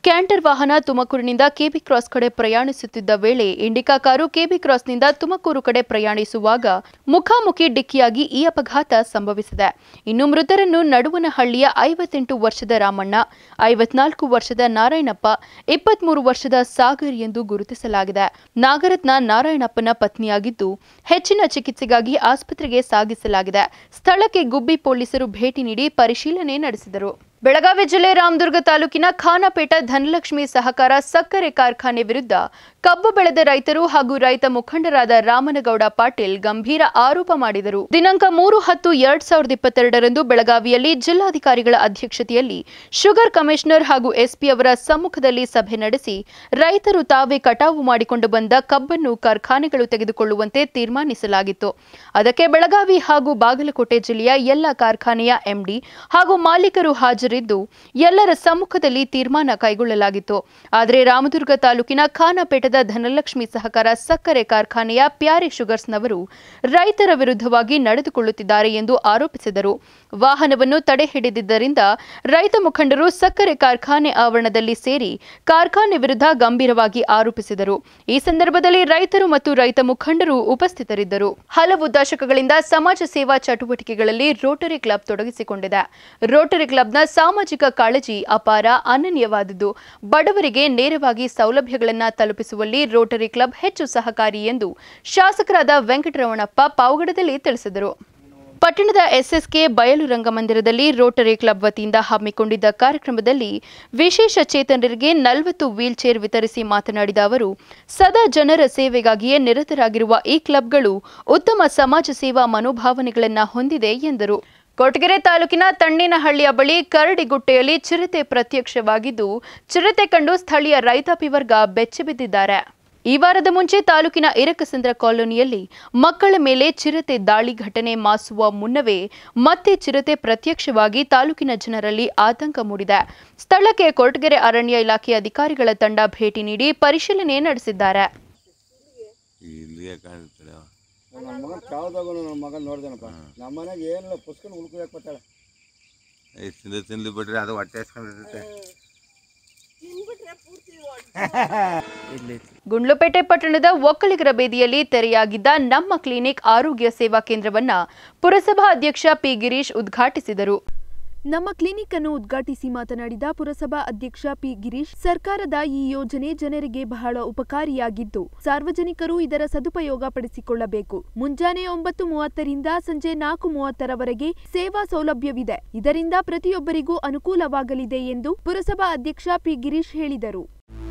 ಕ್ಯಾಂಟರ್ ವಾಹನ ತುಮಕೂರಿನಿಂದ ಕೆಬಿ ಕ್ರಾಸ್ ಕಡೆ ಪ್ರಯಾಣಿಸುತ್ತಿದ್ದ ವೇಳೆ ಇಂಡಿಕಾ ಕಾರು ಕೆಬಿ ಕ್ರಾಸ್ನಿಂದ ತುಮಕೂರು ಕಡೆ ಪ್ರಯಾಣಿಸುವಾಗ ಮುಖಾಮುಖಿ ಡಿಕ್ಕಿಯಾಗಿ ಈ ಅಪಘಾತ ಸಂಭವಿಸಿದೆ ಇನ್ನು ಮೃತರನ್ನು ನಡುವನಹಳ್ಳಿಯ ಐವತ್ತೆಂಟು ವರ್ಷದ ರಾಮಣ್ಣ ಐವತ್ನಾಲ್ಕು ವರ್ಷದ ನಾರಾಯಣಪ್ಪ ಇಪ್ಪತ್ಮೂರು ವರ್ಷದ ಸಾಗರ್ ಎಂದು ಗುರುತಿಸಲಾಗಿದೆ ನಾಗರತ್ನ ನಾರಾಯಣಪ್ಪನ ಪತ್ನಿಯಾಗಿದ್ದು ಹೆಚ್ಚಿನ ಚಿಕಿತ್ಸೆಗಾಗಿ ಆಸ್ಪತ್ರೆಗೆ ಸಾಗಿಸಲಾಗಿದೆ ಸ್ಥಳಕ್ಕೆ ಗುಬ್ಬಿ ಪೊಲೀಸರು ಭೇಟಿ ನೀಡಿ ಪರಿಶೀಲನೆ ನಡೆಸಿದರು ಬೆಳಗಾವಿ ಜಿಲ್ಲೆ ರಾಮದುರ್ಗ ತಾಲೂಕಿನ ಖಾನಾಪೇಟ ಧನಲಕ್ಷ್ಮಿ ಸಹಕಾರ ಸಕ್ಕರೆ ಕಾರ್ಖಾನೆ ವಿರುದ್ಧ ಕಬ್ಬು ಬೆಳೆದ ರೈತರು ಹಾಗೂ ರೈತ ಮುಖಂಡರಾದ ರಾಮನಗೌಡ ಪಾಟೀಲ್ ಗಂಭೀರ ಆರೋಪ ಮಾಡಿದರು ದಿನಾಂಕ ಮೂರು ಹತ್ತು ಎರಡ್ ಸಾವಿರದ ಇಪ್ಪತ್ತೆರಡರಂದು ಬೆಳಗಾವಿಯಲ್ಲಿ ಜಿಲ್ಲಾಧಿಕಾರಿಗಳ ಅಧ್ಯಕ್ಷತೆಯಲ್ಲಿ ಶುಗರ್ ಕಮಿಷನರ್ ಹಾಗೂ ಎಸ್ಪಿ ಅವರ ಸಮ್ಮುಖದಲ್ಲಿ ಸಭೆ ನಡೆಸಿ ರೈತರು ತಾವೇ ಕಟಾವು ಮಾಡಿಕೊಂಡು ಬಂದ ಕಬ್ಬನ್ನು ಕಾರ್ಖಾನೆಗಳು ತೆಗೆದುಕೊಳ್ಳುವಂತೆ ತೀರ್ಮಾನಿಸಲಾಗಿತ್ತು ಅದಕ್ಕೆ ಬೆಳಗಾವಿ ಹಾಗೂ ಬಾಗಲಕೋಟೆ ಜಿಲ್ಲೆಯ ಎಲ್ಲ ಕಾರ್ಖಾನೆಯ ಎಂಡಿ ಹಾಗೂ ಮಾಲೀಕರು ಹಾಜರಿದ್ದು ಎಲ್ಲರ ಸಮ್ಮುಖದಲ್ಲಿ ತೀರ್ಮಾನ ಕೈಗೊಳ್ಳಲಾಗಿತ್ತು ಆದರೆ ರಾಮದುರ್ಗ ತಾಲೂಕಿನ ಖಾನಾಪೇಟದ ಧನಲಕ್ಷ್ಮಿ ಸಹಕಾರ ಸಕ್ಕರೆ ಕಾರ್ಖಾನೆಯ ಪ್ಯಾರಿ ಶುಗರ್ಸ್ನವರು ರೈತರ ವಿರುದ್ಧವಾಗಿ ನಡೆದುಕೊಳ್ಳುತ್ತಿದ್ದಾರೆ ಎಂದು ಆರೋಪಿಸಿದರು ವಾಹನವನ್ನು ತಡೆ ಹಿಡಿದಿದ್ದರಿಂದ ರೈತ ಮುಖಂಡರು ಸಕ್ಕರೆ ಕಾರ್ಖಾನೆ ಆವರಣದಲ್ಲಿ ಸೇರಿ ಕಾರ್ಖಾನೆ ವಿರುದ್ಧ ಗಂಭೀರವಾಗಿ ಆರೋಪಿಸಿದರು ಈ ಸಂದರ್ಭದಲ್ಲಿ ರೈತರು ಮತ್ತು ರೈತ ಮುಖಂಡರು ಉಪಸ್ಥಿತರಿದ್ದರು ಹಲವು ದಶಕಗಳಿಂದ ಸಮಾಜ ಸೇವಾ ಚಟುವಟಿಕೆಗಳಲ್ಲಿ ರೋಟರಿ ಕ್ಲಬ್ ತೊಡಗಿಸಿಕೊಂಡಿದೆ ರೋಟರಿ ಕ್ಲಬ್ನ ಸಾಮಾಜಿಕ ಕಾಳಜಿ ಅಪಾರ ಅನನ್ಯವಾದುದು ಬಡವರಿಗೆ ನೇರವಾಗಿ ಸೌಲಭ್ಯಗಳನ್ನು ತಲುಪಿಸುವಲ್ಲಿ ರೋಟರಿ ಕ್ಲಬ್ ಹೆಚ್ಚು ಸಹಕಾರಿ ಎಂದು ಶಾಸಕರಾದ ವೆಂಕಟರಮಣಪ್ಪ ಪಾವಗಡದಲ್ಲಿ ತಿಳಿಸಿದರು ಪಟ್ಟಣದ ಎಸ್ಎಸ್ಕೆ ಬಯಲು ರಂಗಮಂದಿರದಲ್ಲಿ ರೋಟರಿ ಕ್ಲಬ್ ವತಿಯಿಂದ ಹಮ್ಮಿಕೊಂಡಿದ್ದ ಕಾರ್ಯಕ್ರಮದಲ್ಲಿ ವಿಶೇಷ ಚೇತನರಿಗೆ ನಲವತ್ತು ವೀಲ್ ಚೇರ್ ವಿತರಿಸಿ ಮಾತನಾಡಿದ ಅವರು ಸದಾ ಜನರ ಸೇವೆಗಾಗಿಯೇ ನಿರತರಾಗಿರುವ ಈ ಕ್ಲಬ್ಗಳು ಉತ್ತಮ ಸಮಾಜ ಸೇವಾ ಮನೋಭಾವನೆಗಳನ್ನು ಹೊಂದಿದೆ ಎಂದರು ಕೊಟಗೆರೆ ತಾಲೂಕಿನ ತಣ್ಣಿನಹಳ್ಳಿಯ ಬಳಿ ಕರಡಿಗುಟ್ಟೆಯಲ್ಲಿ ಚಿರತೆ ಪ್ರತ್ಯಕ್ಷವಾಗಿದ್ದು ಚಿರತೆ ಕಂಡು ಸ್ಥಳೀಯ ರೈತಾಪಿ ವರ್ಗ ಬೆಚ್ಚಿಬಿದ್ದಿದ್ದಾರೆ ಈ ವಾರದ ಮುಂಚೆ ತಾಲೂಕಿನ ಇರಕಸಂದ್ರ ಕಾಲೋನಿಯಲ್ಲಿ ಮಕ್ಕಳ ಮೇಲೆ ಚಿರತೆ ದಾಳಿ ಘಟನೆ ಮಾಸುವ ಮುನ್ನವೇ ಮತ್ತೆ ಚಿರತೆ ಪ್ರತ್ಯಕ್ಷವಾಗಿ ತಾಲೂಕಿನ ಜನರಲ್ಲಿ ಆತಂಕ ಮೂಡಿದೆ ಸ್ಥಳಕ್ಕೆ ಕೊರಟಗೆರೆ ಅರಣ್ಯ ಇಲಾಖೆ ಅಧಿಕಾರಿಗಳ ತಂಡ ಭೇಟಿ ನೀಡಿ ಪರಿಶೀಲನೆ ನಡೆಸಿದ್ದಾರೆ ಇಲ್ಲಿಗೆ ಕಾಣಿಸ್ತಾಳೆ ಅವ. ನನ್ನ ಮಗನ ಚಾವದಾಗ ನನ್ನ ಮಗನ ನೋಡ್ದೇನಪ್ಪ ನಮ್ಮ ಮನೆಗೆ ಏನಿಲ್ಲ ಪುಸ್ತಕ ಉಳ್ಕೊಳಕ್ ಬರ್ತಾಳೆ ಏ ತಿಂದು ತಿಂದು ಬಿಟ್ರೆ ಅದು ಹೊಟ್ಟೆ ಹಸ್ಕೊಂಡಿರ್ತೈತೆ ಗುಂಡ್ಲುಪೇಟೆ ಪಟ್ಟಣದ ಒಕ್ಕಲಿಗರ ಬೇದಿಯಲ್ಲಿ ತೆರೆಯಾಗಿದ್ದ ನಮ್ಮ ಕ್ಲಿನಿಕ್ ಆರೋಗ್ಯ ಸೇವಾ ಕೇಂದ್ರವನ್ನ ಪುರಸಭಾ ಅಧ್ಯಕ್ಷ ಪಿ ಗಿರೀಶ್ ಉದ್ಘಾಟಿಸಿದರು ನಮ್ಮ ಕ್ಲಿನಿಕ್ ಅನ್ನು ಉದ್ಘಾಟಿಸಿ ಮಾತನಾಡಿದ ಪುರಸಭಾ ಅಧ್ಯಕ್ಷ ಪಿ ಗಿರೀಶ್ ಸರ್ಕಾರದ ಈ ಯೋಜನೆ ಜನರಿಗೆ ಬಹಳ ಉಪಕಾರಿಯಾಗಿದ್ದು ಸಾರ್ವಜನಿಕರು ಇದರ ಸದುಪಯೋಗ ಪಡಿಸಿಕೊಳ್ಳಬೇಕು ಮುಂಜಾನೆ ಒಂಬತ್ತು ಮೂವತ್ತರಿಂದ ಸಂಜೆ ನಾಲ್ಕು ಮೂವತ್ತರವರೆಗೆ ಸೇವಾ ಸೌಲಭ್ಯವಿದೆ ಇದರಿಂದ ಪ್ರತಿಯೊಬ್ಬರಿಗೂ ಅನುಕೂಲವಾಗಲಿದೆ ಎಂದು ಪುರಸಭಾ ಅಧ್ಯಕ್ಷ ಪಿ ಗಿರೀಶ್ ಹೇಳಿದರು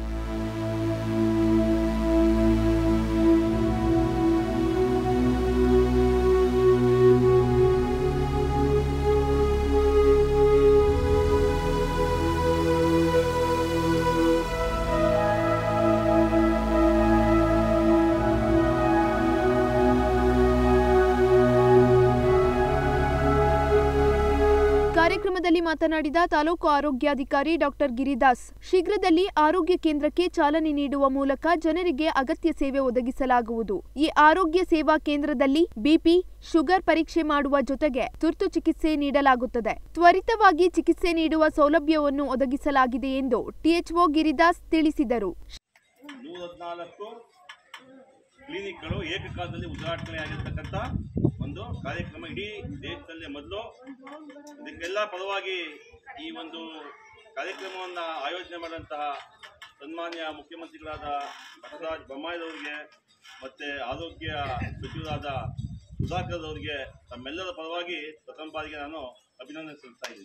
ಕಾರ್ಯಕ್ರಮದಲ್ಲಿ ಮಾತನಾಡಿದ ತಾಲೂಕು ಆರೋಗ್ಯಾಧಿಕಾರಿ ಡಾಕ್ಟರ್ ಗಿರಿದಾಸ್ ಶೀಘ್ರದಲ್ಲಿ ಆರೋಗ್ಯ ಕೇಂದ್ರಕ್ಕೆ ಚಾಲನೆ ನೀಡುವ ಮೂಲಕ ಜನರಿಗೆ ಅಗತ್ಯ ಸೇವೆ ಒದಗಿಸಲಾಗುವುದು ಈ ಆರೋಗ್ಯ ಸೇವಾ ಕೇಂದ್ರದಲ್ಲಿ ಬಿಪಿ ಶುಗರ್ ಪರೀಕ್ಷೆ ಮಾಡುವ ಜೊತೆಗೆ ತುರ್ತು ಚಿಕಿತ್ಸೆ ನೀಡಲಾಗುತ್ತದೆ ತ್ವರಿತವಾಗಿ ಚಿಕಿತ್ಸೆ ನೀಡುವ ಸೌಲಭ್ಯವನ್ನು ಒದಗಿಸಲಾಗಿದೆ ಎಂದು ಟಿಎಚ್ಒ ಗಿರಿದಾಸ್ ತಿಳಿಸಿದರು ನೂರ ಹದಿನಾಲ್ಕು ಕ್ಲಿನಿಕ್ಗಳು ಏಕಕಾಲದಲ್ಲಿ ಉದ್ಘಾಟನೆ ಆಗಿರ್ತಕ್ಕಂಥ ಒಂದು ಕಾರ್ಯಕ್ರಮ ಇಡೀ ದೇಶದಲ್ಲೇ ಮೊದಲು ಇದಕ್ಕೆಲ್ಲ ಪರವಾಗಿ ಈ ಒಂದು ಕಾರ್ಯಕ್ರಮವನ್ನು ಆಯೋಜನೆ ಮಾಡಿದಂತಹ ಸನ್ಮಾನ್ಯ ಮುಖ್ಯಮಂತ್ರಿಗಳಾದ ಬಸವರಾಜ ಬೊಮ್ಮಾಯಿರವರಿಗೆ ಮತ್ತು ಆರೋಗ್ಯ ಸಚಿವರಾದ ಸುಧಾಕರ್ ಅವರಿಗೆ ತಮ್ಮೆಲ್ಲರ ಪರವಾಗಿ ಪ್ರಥಮ ಬಾರಿಗೆ ನಾನು ಅಭಿನಂದನೆ ಸಲ್ಲಿಸ್ತಾ ಇದ್ದೀನಿ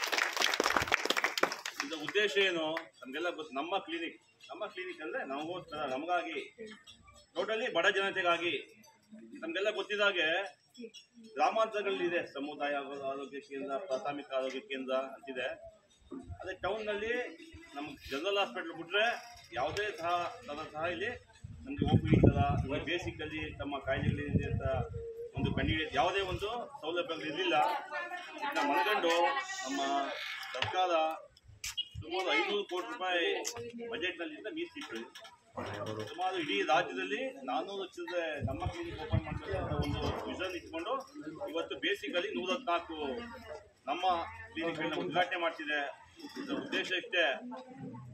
ಇದರ ಉದ್ದೇಶ ಏನು ನಮಗೆಲ್ಲ ಗೊತ್ತು ನಮ್ಮ ಕ್ಲಿನಿಕ್ ನಮ್ಮ ಕ್ಲಿನಿಕ್ ಅಂದರೆ ನಮಗೋಸ್ಕರ ನಮಗಾಗಿ ಟೋಟಲಿ ಬಡ ಜನತೆಗಾಗಿ ನಮಗೆಲ್ಲ ಗೊತ್ತಿದ್ದಾಗೆ ಗ್ರಾಮಾಂತರಗಳಲ್ಲಿದೆ ಸಮುದಾಯ ಆರೋಗ್ಯ ಕೇಂದ್ರ ಪ್ರಾಥಮಿಕ ಆರೋಗ್ಯ ಕೇಂದ್ರ ಅಂತಿದೆ ಅದೇ ಟೌನ್ನಲ್ಲಿ ನಮ್ಗೆ ಜನರಲ್ ಹಾಸ್ಪಿಟ್ಲ್ ಬಿಟ್ಟರೆ ಯಾವುದೇ ಸಹ ಥರ ಸಹ ಇಲ್ಲಿ ನಮಗೆ ಒ ಪಿ ಡಿ ಥರ ಇವಾಗ ಬೇಸಿಕಲ್ಲಿ ತಮ್ಮ ಕಾಯಿಲೆಗಳಿದೆ ಅಂತ ಒಂದು ಕಂಡುಹಿಡಿಯೋದು ಯಾವುದೇ ಒಂದು ಸೌಲಭ್ಯಗಳು ಇರಲಿಲ್ಲ ಇದನ್ನ ಮನಗಂಡು ನಮ್ಮ ಸರ್ಕಾರ ಸುಮಾರು ಐನೂರು ಕೋಟಿ ರೂಪಾಯಿ ಬಜೆಟ್ನಲ್ಲಿಂದ ಮೀಸಲಿಟ್ಟು ಸುಮಾರು ಇಡೀ ರಾಜ್ಯದಲ್ಲಿ ನಾನ್ನೂರು ಚಿಲ್ಲರೆ ನಮ್ಮ ಕ್ಲಿನಿಕ್ ಓಪನ್ ಮಾಡಬೇಕಂತ ಒಂದು ವಿಷನ್ ಇಟ್ಕೊಂಡು ಇವತ್ತು ಬೇಸಿಕಲಿ ನೂರ ಹದಿನಾಲ್ಕು ನಮ್ಮ ಕ್ಲಿನಿಕ್ಗಳನ್ನ ಉದ್ಘಾಟನೆ ಮಾಡ್ತಿದೆ ಇದರ ಉದ್ದೇಶ ಇಷ್ಟೇ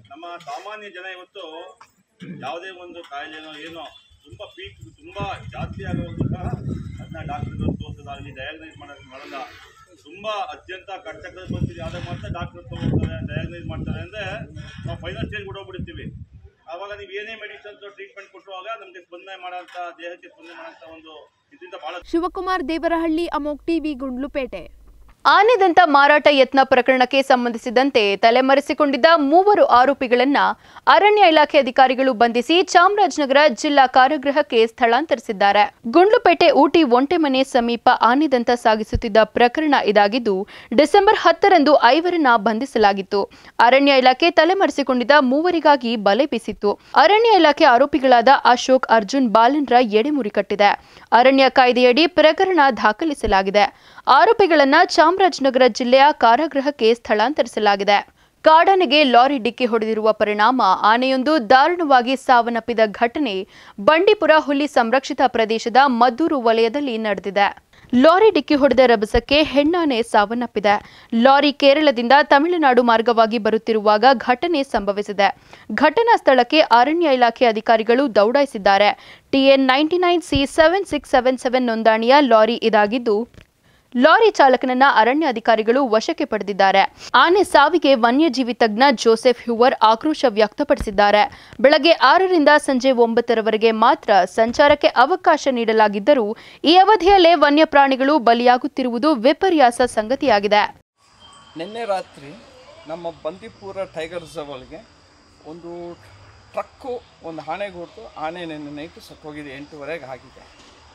ನಮ್ಮ ಸಾಮಾನ್ಯ ಜನ ಇವತ್ತು ಯಾವುದೇ ಒಂದು ಕಾಯಿಲೆನೋ ಏನೋ ತುಂಬ ಪೀಕ್ ತುಂಬ ಜಾಸ್ತಿ ಆಗೋದು ಸಹ ಅದನ್ನ ಡಾಕ್ಟರ್ಗಳು ತೋರಿಸೋದಾಗಲಿ ಡಯಾಗ್ನೈಸ್ ಮಾಡೋದು ಮಾಡಲ್ಲ ತುಂಬ ಅತ್ಯಂತ ಕಟ್ಟಕದ ಪರಿಸ್ಥಿತಿ ಆದಾಗ ಮಾತ್ರ ಡಾಕ್ಟರ್ ತಗೋತಾರೆ ಡಯಾಗ್ನೈಸ್ ಮಾಡ್ತಾರೆ ಅಂದರೆ ನಾವು ಫೈನಲ್ ಸ್ಟೇಜ್ ಬಿಡೋಗ್ಬಿಡ್ತೀವಿ ಆವಾಗ ನೀವು ಏನೇ ಮೆಡಿಸಿನ್ಸ್ ಟ್ರೀಟ್ಮೆಂಟ್ ಕೊಟ್ಟರುವಾಗ ನಮಗೆ ಸ್ಪಂದನೆ ಮಾಡೋಂಥ ದೇಹಕ್ಕೆ ಸ್ಪಂದನೆ ಮಾಡೋಂಥ ಒಂದು ಇದರಿಂದ ಭಾಳ ಶಿವಕುಮಾರ್ ದೇವರಹಳ್ಳಿ ಅಮೋಕ್ ಟಿವಿ ಗುಂಡ್ಲುಪೇಟೆ ಆನೆದಂತ ಮಾರಾಟ ಯತ್ನ ಪ್ರಕರಣಕ್ಕೆ ಸಂಬಂಧಿಸಿದಂತೆ ತಲೆಮರೆಸಿಕೊಂಡಿದ್ದ ಮೂವರು ಆರೋಪಿಗಳನ್ನ ಅರಣ್ಯ ಇಲಾಖೆ ಅಧಿಕಾರಿಗಳು ಬಂಧಿಸಿ ಚಾಮರಾಜನಗರ ಜಿಲ್ಲಾ ಕಾರಾಗೃಹಕ್ಕೆ ಸ್ಥಳಾಂತರಿಸಿದ್ದಾರೆ ಗುಂಡ್ಲುಪೇಟೆ ಊಟಿ ಒಂಟೆಮನೆ ಸಮೀಪ ಆನೆದಂತ ಸಾಗಿಸುತ್ತಿದ್ದ ಪ್ರಕರಣ ಇದಾಗಿದ್ದು ಡಿಸೆಂಬರ್ ಹತ್ತರಂದು ಐವರನ್ನ ಬಂಧಿಸಲಾಗಿತ್ತು ಅರಣ್ಯ ಇಲಾಖೆ ತಲೆಮರೆಸಿಕೊಂಡಿದ್ದ ಮೂವರಿಗಾಗಿ ಬಲೆ ಬೀಸಿತ್ತು ಅರಣ್ಯ ಇಲಾಖೆ ಆರೋಪಿಗಳಾದ ಅಶೋಕ್ ಅರ್ಜುನ್ ಬಾಲನ್ರ ಎಡೆಮುರಿ ಕಟ್ಟಿದೆ ಅರಣ್ಯ ಕಾಯ್ದೆಯಡಿ ಪ್ರಕರಣ ದಾಖಲಿಸಲಾಗಿದೆ ಆರೋಪಿಗಳನ್ನ ಚಾಮರಾಜನಗರ ಜಿಲ್ಲೆಯ ಕಾರಾಗೃಹಕ್ಕೆ ಸ್ಥಳಾಂತರಿಸಲಾಗಿದೆ ಕಾಡಾನೆಗೆ ಲಾರಿ ಡಿಕ್ಕಿ ಹೊಡೆದಿರುವ ಪರಿಣಾಮ ಆನೆಯೊಂದು ದಾರುಣವಾಗಿ ಸಾವನ್ನಪ್ಪಿದ ಘಟನೆ ಬಂಡೀಪುರ ಹುಲಿ ಸಂರಕ್ಷಿತ ಪ್ರದೇಶದ ಮದ್ದೂರು ವಲಯದಲ್ಲಿ ನಡೆದಿದೆ ಲಾರಿ ಡಿಕ್ಕಿ ಹೊಡೆದ ರಭಸಕ್ಕೆ ಹೆಣ್ಣಾನೆ ಸಾವನ್ನಪ್ಪಿದೆ ಲಾರಿ ಕೇರಳದಿಂದ ತಮಿಳುನಾಡು ಮಾರ್ಗವಾಗಿ ಬರುತ್ತಿರುವಾಗ ಘಟನೆ ಸಂಭವಿಸಿದೆ ಘಟನಾ ಸ್ಥಳಕ್ಕೆ ಅರಣ್ಯ ಇಲಾಖೆ ಅಧಿಕಾರಿಗಳು ದೌಡಾಯಿಸಿದ್ದಾರೆ TN ninety nine C seven six seven seven ನೋಂದಣಿಯ ಲಾರಿ ಇದಾಗಿದ್ದು ಲಾರಿ ಚಾಲಕನನ್ನ ಅರಣ್ಯ ಅಧಿಕಾರಿಗಳು ವಶಕ್ಕೆ ಪಡೆದಿದ್ದಾರೆ ಆನೆ ಸಾವಿಗೆ ವನ್ಯಜೀವಿ ತಜ್ಞ ಜೋಸೆಫ್ ಹ್ಯೂವರ್ ಆಕ್ರೋಶ ವ್ಯಕ್ತಪಡಿಸಿದ್ದಾರೆ ಬೆಳಗ್ಗೆ ಆರರಿಂದ ಸಂಜೆ ಒಂಬತ್ತರವರೆಗೆ ಮಾತ್ರ ಸಂಚಾರಕ್ಕೆ ಅವಕಾಶ ನೀಡಲಾಗಿದ್ದರೂ ಈ ಅವಧಿಯಲ್ಲೇ ವನ್ಯಪ್ರಾಣಿಗಳು ಬಲಿಯಾಗುತ್ತಿರುವುದು ವಿಪರ್ಯಾಸ ಸಂಗತಿಯಾಗಿದೆ ನಿನ್ನೆ ರಾತ್ರಿ ನಮ್ಮ ಬಂದೀಪುರ ಟೈಗರ್ ರಿಸರ್ವಲ್ಗೆ ಒಂದು ಟ್ರಕ್ಕು ಒಂದು ಆನೆಗೆ ಹೊರತು ಆನೆ ನಿನ್ನೆ ನೈಟು ಸತ್ತೋಗಿದೆ ಎಂಟೂವರೆಗೆ ಆಗಿದೆ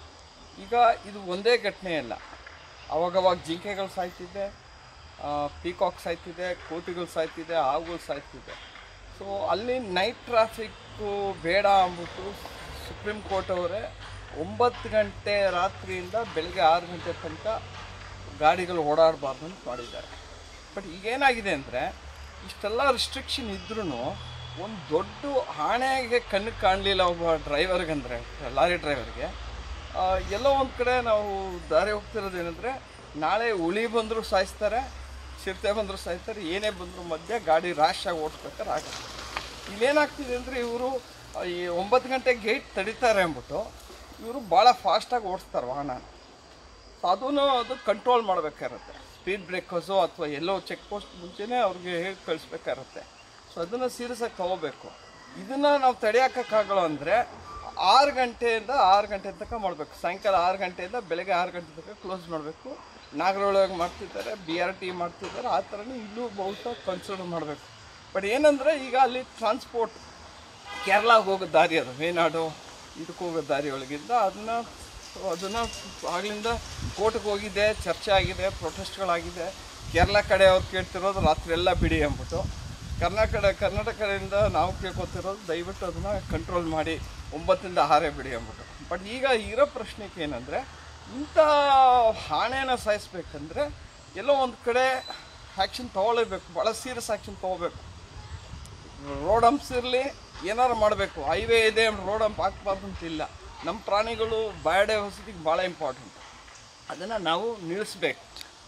ಈಗ ಇದು ಒಂದೇ ಘಟನೆ ಅಲ್ಲ ಅವಾಗವಾಗ ಜಿಂಕೆಗಳು ಸಾಯ್ತಿದೆ ಪೀಕಾಕ್ ಸಾಯ್ತಿದೆ ಕೋತಿಗಳು ಸಾಯ್ತಿದೆ ಹಾವುಗಳು ಸಾಯ್ತಿದೆ ಸೊ ಅಲ್ಲಿ ನೈಟ್ ಟ್ರಾಫಿಕ್ಕು ಬೇಡ ಅಂದ್ಬಿಟ್ಟು ಸುಪ್ರೀಂ ಕೋರ್ಟ್ ಅವರೇ ಒಂಬತ್ತು ಗಂಟೆ ರಾತ್ರಿಯಿಂದ ಬೆಳಗ್ಗೆ ಆರು ಗಂಟೆ ತನಕ ಗಾಡಿಗಳು ಓಡಾಡಬಾರ್ದು ಅಂತ ಮಾಡಿದ್ದಾರೆ ಬಟ್ ಈಗೇನಾಗಿದೆ ಅಂದರೆ ಇಷ್ಟೆಲ್ಲ ರಿಸ್ಟ್ರಿಕ್ಷನ್ ಇದ್ರೂ ಒಂದು ದೊಡ್ಡ ಆಣೆಗೆ ಕಣ್ಣಿಗೆ ಕಾಣಲಿಲ್ಲ ಒಬ್ಬ ಡ್ರೈವರ್ಗಂದರೆ ಲಾರಿ ಡ್ರೈವರ್ಗೆ ಆ, ಎಲ್ಲೋ ಒಂದು ಕಡೆ ನಾವು ದಾರಿ ಹೋಗ್ತಿರೋದೇನೆಂದರೆ ನಾಳೆ ಹುಲಿ ಬಂದರೂ ಸಾಯಿಸ್ತಾರೆ ಚಿರತೆ ಬಂದರೂ ಸಾಯ್ತಾರೆ ಏನೇ ಬಂದರೂ ಮಧ್ಯೆ ಗಾಡಿ ರ್ಯಾಶ್ ಆಗಿ ಓಡಿಸ್ಬೇಕಾದ್ರೆ ಆಗುತ್ತೆ ಇಲ್ಲೇನಾಗ್ತಿದೆ ಅಂದರೆ ಇವರು ಈ ಒಂಬತ್ತು ಗಂಟೆ ಗೇಟ್ ತಡಿತಾರೆ ಅಂದ್ಬಿಟ್ಟು ಇವರು ಭಾಳ ಫಾಸ್ಟಾಗಿ ಓಡಿಸ್ತಾರೆ ವಾಹನ ಸೊ ಅದನ್ನು ಅದು ಕಂಟ್ರೋಲ್ ಮಾಡಬೇಕಾಗತ್ತೆ ಸ್ಪೀಡ್ ಬ್ರೇಕರ್ಸು ಅಥವಾ ಎಲ್ಲೋ ಚೆಕ್ ಪೋಸ್ಟ್ ಮುಂಚೆನೇ ಅವ್ರಿಗೆ ಹೇಳಿ ಕಳಿಸ್ಬೇಕಾಗತ್ತೆ ಸೊ ಅದನ್ನು ಸೀರಿಯಸ್ಸಾಗಿ ತಗೋಬೇಕು ಇದನ್ನು ನಾವು ತಡೆಯೋಕ್ಕಾಗಲ್ಲ ಅಂದರೆ ಆರು ಗಂಟೆಯಿಂದ ಆರು ಗಂಟೆ ತನಕ ಮಾಡಬೇಕು ಸಾಯಂಕಾಲ ಆರು ಗಂಟೆಯಿಂದ ಬೆಳಗ್ಗೆ ಆರು ಗಂಟೆ ತನಕ ಕ್ಲೋಸ್ ಮಾಡಬೇಕು ನಾಗರೊಳಗೆ ಮಾಡ್ತಿದ್ದಾರೆ ಬಿ ಆರ್ ಟಿ ಮಾಡ್ತಿದ್ದಾರೆ ಆ ಥರನೇ ಇಲ್ಲೂ ಬಹುಶಃ ಕನ್ಸಿಡರ್ ಮಾಡಬೇಕು ಬಟ್ ಏನಂದರೆ ಈಗ ಅಲ್ಲಿ ಟ್ರಾನ್ಸ್ಪೋರ್ಟ್ ಕೇರಳಗೆ ಹೋಗೋ ದಾರಿ ಅದು ಮೇನಾಡು ಇದಕ್ಕೆ ಹೋಗೋ ದಾರಿ ಒಳಗಿಂದ ಅದನ್ನು ಅದನ್ನು ಆಗ್ಲಿಂದ ಕೋರ್ಟ್ಗೆ ಹೋಗಿದೆ ಚರ್ಚೆ ಆಗಿದೆ ಪ್ರೊಟೆಸ್ಟ್ಗಳಾಗಿದೆ ಕೇರಳ ಕಡೆ ಅವ್ರು ಕೇಳ್ತಿರೋದು ರಾತ್ರಿ ಎಲ್ಲ ಬಿಡಿ ಅಂದ್ಬಿಟ್ಟು ಕರ್ನಾಟಕ ಕರ್ನಾಟಕ ಕಡೆಯಿಂದ ನಾವು ಕೇಳ್ಕೊತಿರೋದು ದಯವಿಟ್ಟು ಅದನ್ನು ಕಂಟ್ರೋಲ್ ಮಾಡಿ ಒಂಬತ್ತರಿಂದ ಆರೇ ಬಿಡಿ ಅಂದ್ಬಿಟ್ಟು ಬಟ್ ಈಗ ಇರೋ ಪ್ರಶ್ನೆಗೆ ಏನಂದರೆ ಇಂಥ ಆಣೆನ ಸಾಯಿಸ್ಬೇಕಂದ್ರೆ ಎಲ್ಲೋ ಒಂದು ಕಡೆ ಆ್ಯಕ್ಷನ್ ತೊಗೊಳ್ಳೇಬೇಕು ಭಾಳ ಸೀರಿಯಸ್ ಆ್ಯಕ್ಷನ್ ತೊಗೋಬೇಕು ರೋಡ್ ಹಂಪ್ಸ್ ಇರಲಿ ಏನಾರು ಮಾಡಬೇಕು ಹೈವೇ ಇದೆ ರೋಡ್ ಹಂಪ್ ಹಾಕ್ಬಾರ್ದು ಅಂತಿಲ್ಲ ನಮ್ಮ ಪ್ರಾಣಿಗಳು ಬಯೋಡೈವರ್ಸಿಟಿಗೆ ಭಾಳ ಇಂಪಾರ್ಟೆಂಟ್ ಅದನ್ನು ನಾವು ನಿಲ್ಲಿಸ್ಬೇಕು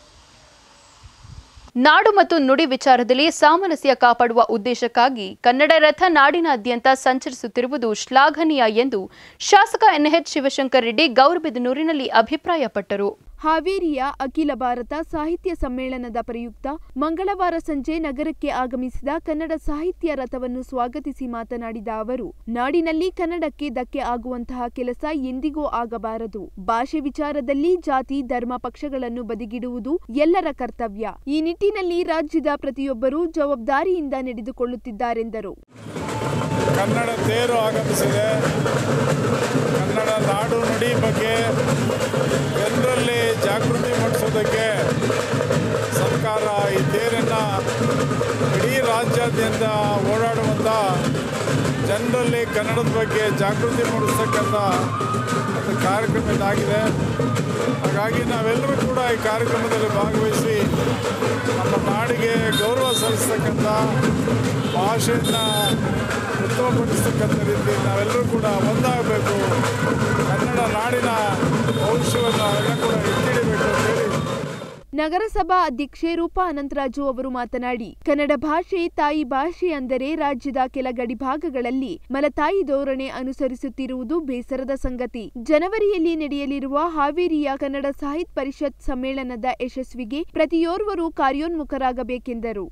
ನಾಡು ಮತ್ತು ನುಡಿ ವಿಚಾರದಲ್ಲಿ ಸಾಮರಸ್ಯ ಕಾಪಾಡುವ ಉದ್ದೇಶಕ್ಕಾಗಿ ಕನ್ನಡ ರಥ ನಾಡಿನಾದ್ಯಂತ ಸಂಚರಿಸುತ್ತಿರುವುದು ಶ್ಲಾಘನೀಯ ಎಂದು ಶಾಸಕ ಎನ್ಎಚ್ ಶಿವಶಂಕರ್ ರೆಡ್ಡಿ ಗೌರಬೆದನೂರಿನಲ್ಲಿ ಅಭಿಪ್ರಾಯಪಟ್ಟರು ಹಾವೇರಿಯ ಅಖಿಲ ಭಾರತ ಸಾಹಿತ್ಯ ಸಮ್ಮೇಳನದ ಪ್ರಯುಕ್ತ ಮಂಗಳವಾರ ಸಂಜೆ ನಗರಕ್ಕೆ ಆಗಮಿಸಿದ ಕನ್ನಡ ಸಾಹಿತ್ಯ ರಥವನ್ನು ಸ್ವಾಗತಿಸಿ ಮಾತನಾಡಿದ ಅವರು ನಾಡಿನಲ್ಲಿ ಕನ್ನಡಕ್ಕೆ ಧಕ್ಕೆ ಆಗುವಂತಹ ಕೆಲಸ ಎಂದಿಗೂ ಆಗಬಾರದು ಭಾಷೆ ವಿಚಾರದಲ್ಲಿ ಜಾತಿ ಧರ್ಮ ಪಕ್ಷಗಳನ್ನು ಬದಿಗಿಡುವುದು ಎಲ್ಲರ ಕರ್ತವ್ಯ ಈ ನಿಟ್ಟಿನಲ್ಲಿ ರಾಜ್ಯದ ಪ್ರತಿಯೊಬ್ಬರೂ ಜವಾಬ್ದಾರಿಯಿಂದ ನಡೆದುಕೊಳ್ಳುತ್ತಿದ್ದಾರೆಂದರು ಕನ್ನಡ ತೇರು ಆಗಮಿಸಿದೆ ಕನ್ನಡ ನಾಡು ನುಡಿ ಬಗ್ಗೆ ಜನರಲ್ಲಿ ಜಾಗೃತಿ ಮೂಡಿಸೋದಕ್ಕೆ ಸರ್ಕಾರ ಈ ತೇರನ್ನು ಇಡೀ ರಾಜ್ಯಾದ್ಯಂತ ಓಡಾಡುವಂಥ ಜನರಲ್ಲಿ ಕನ್ನಡದ ಬಗ್ಗೆ ಜಾಗೃತಿ ಮೂಡಿಸ್ತಕ್ಕಂಥ ಒಂದು ಕಾರ್ಯಕ್ರಮ ಇದಾಗಿದೆ ಹಾಗಾಗಿ ನಾವೆಲ್ಲರೂ ಕೂಡ ಈ ಕಾರ್ಯಕ್ರಮದಲ್ಲಿ ಭಾಗವಹಿಸಿ ನಮ್ಮ ನಾಡಿಗೆ ಗೌರವ ಸಲ್ಲಿಸ್ತಕ್ಕಂಥ ಭಾಷೆಯನ್ನು ಉತ್ತಮಪಡಿಸ್ತಕ್ಕಂಥ ರೀತಿ ನಾವೆಲ್ಲರೂ ಕೂಡ ಒಂದಾಗಬೇಕು ಕನ್ನಡ ನಾಡಿನ ಭವಿಷ್ಯವನ್ನು ನಾವೆಲ್ಲ ಕೂಡ ಎತ್ತಿಡಿಬೇಕು ಅಂತೇಳಿ ನಗರಸಭಾ ಅಧ್ಯಕ್ಷೆ ರೂಪಾ ಅನಂತರಾಜು ಅವರು ಮಾತನಾಡಿ ಕನ್ನಡ ಭಾಷೆ ತಾಯಿ ಭಾಷೆ ಅಂದರೆ ರಾಜ್ಯದ ಕೆಲ ಗಡಿ ಭಾಗಗಳಲ್ಲಿ ಮಲತಾಯಿ ಧೋರಣೆ ಅನುಸರಿಸುತ್ತಿರುವುದು ಬೇಸರದ ಸಂಗತಿ ಜನವರಿಯಲ್ಲಿ ನಡೆಯಲಿರುವ ಹಾವೇರಿಯ ಕನ್ನಡ ಸಾಹಿತ್ಯ ಪರಿಷತ್ ಸಮ್ಮೇಳನದ ಯಶಸ್ವಿಗೆ ಪ್ರತಿಯೋರ್ವರು ಕಾರ್ಯೋನ್ಮುಖರಾಗಬೇಕೆಂದರು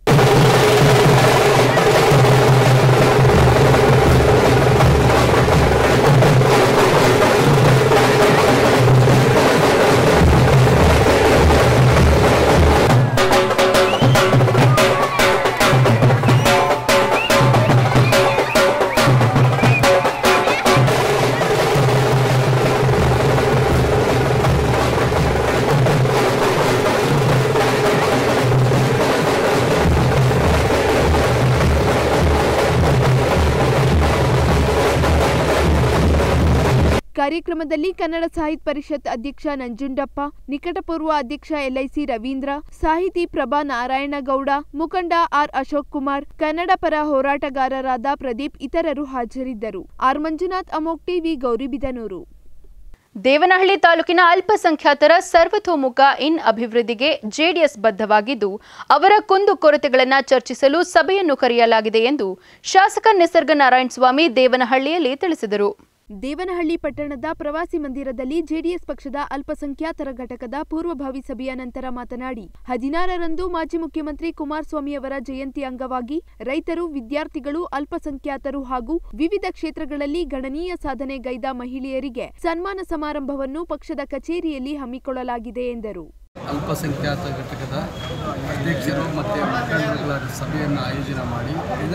ಕಾರ್ಯಕ್ರಮದಲ್ಲಿ ಕನ್ನಡ ಸಾಹಿತ್ಯ ಪರಿಷತ್ ಅಧ್ಯಕ್ಷ ನಂಜುಂಡಪ್ಪ ನಿಕಟಪೂರ್ವ ಅಧ್ಯಕ್ಷ ಎಲ್ಐಸಿ ರವೀಂದ್ರ ಸಾಹಿತಿ ಪ್ರಭಾ ನಾರಾಯಣಗೌಡ ಮುಖಂಡ ಆರ್ ಅಶೋಕ್ ಕುಮಾರ್ ಕನ್ನಡ ಪರ ಹೋರಾಟಗಾರರಾದ ಪ್ರದೀಪ್ ಇತರರು ಹಾಜರಿದ್ದರು ಆರ್ ಮಂಜುನಾಥ್ ಅಮೋಕ್ ಟಿವಿ ಗೌರಿಬಿದನೂರು ದೇವನಹಳ್ಳಿ ತಾಲೂಕಿನ ಅಲ್ಪಸಂಖ್ಯಾತರ ಸರ್ವತೋಮುಖ ಇನ್ ಅಭಿವೃದ್ಧಿಗೆ ಜೆಡಿಎಸ್ ಬದ್ಧವಾಗಿದ್ದು ಅವರ ಕುಂದು ಕೊರತೆಗಳನ್ನು ಚರ್ಚಿಸಲು ಸಭೆಯನ್ನು ಕರೆಯಲಾಗಿದೆ ಎಂದು ಶಾಸಕ ನಿಸರ್ಗ ನಾರಾಯಣ ಸ್ವಾಮಿ ದೇವನಹಳ್ಳಿಯಲ್ಲಿ ತಿಳಿಸಿದರು ದೇವನಹಳ್ಳಿ ಪಟ್ಟಣದ ಪ್ರವಾಸಿ ಮಂದಿರದಲ್ಲಿ ಜೆಡಿಎಸ್ ಪಕ್ಷದ ಅಲ್ಪಸಂಖ್ಯಾತರ ಘಟಕದ ಪೂರ್ವಭಾವಿ ಸಭೆಯ ನಂತರ ಮಾತನಾಡಿ ಹದಿನಾರರಂದು ಮಾಜಿ ಮುಖ್ಯಮಂತ್ರಿ ಕುಮಾರಸ್ವಾಮಿ ಅವರ ಜಯಂತಿ ಅಂಗವಾಗಿ ರೈತರು ವಿದ್ಯಾರ್ಥಿಗಳು ಅಲ್ಪಸಂಖ್ಯಾತರು ಹಾಗೂ ವಿವಿಧ ಕ್ಷೇತ್ರಗಳಲ್ಲಿ ಗಣನೀಯ ಸಾಧನೆಗೈದ ಮಹಿಳೆಯರಿಗೆ ಸನ್ಮಾನ ಸಮಾರಂಭವನ್ನು ಪಕ್ಷದ ಕಚೇರಿಯಲ್ಲಿ ಹಮ್ಮಿಕೊಳ್ಳಲಾಗಿದೆ ಎಂದರು ಅಲ್ಪಸಂಖ್ಯಾತ ಘಟಕದ ಅಧ್ಯಕ್ಷರು ಮತ್ತು ಮುಖಂಡರುಗಳ ಸಭೆಯನ್ನು ಆಯೋಜನೆ ಮಾಡಿ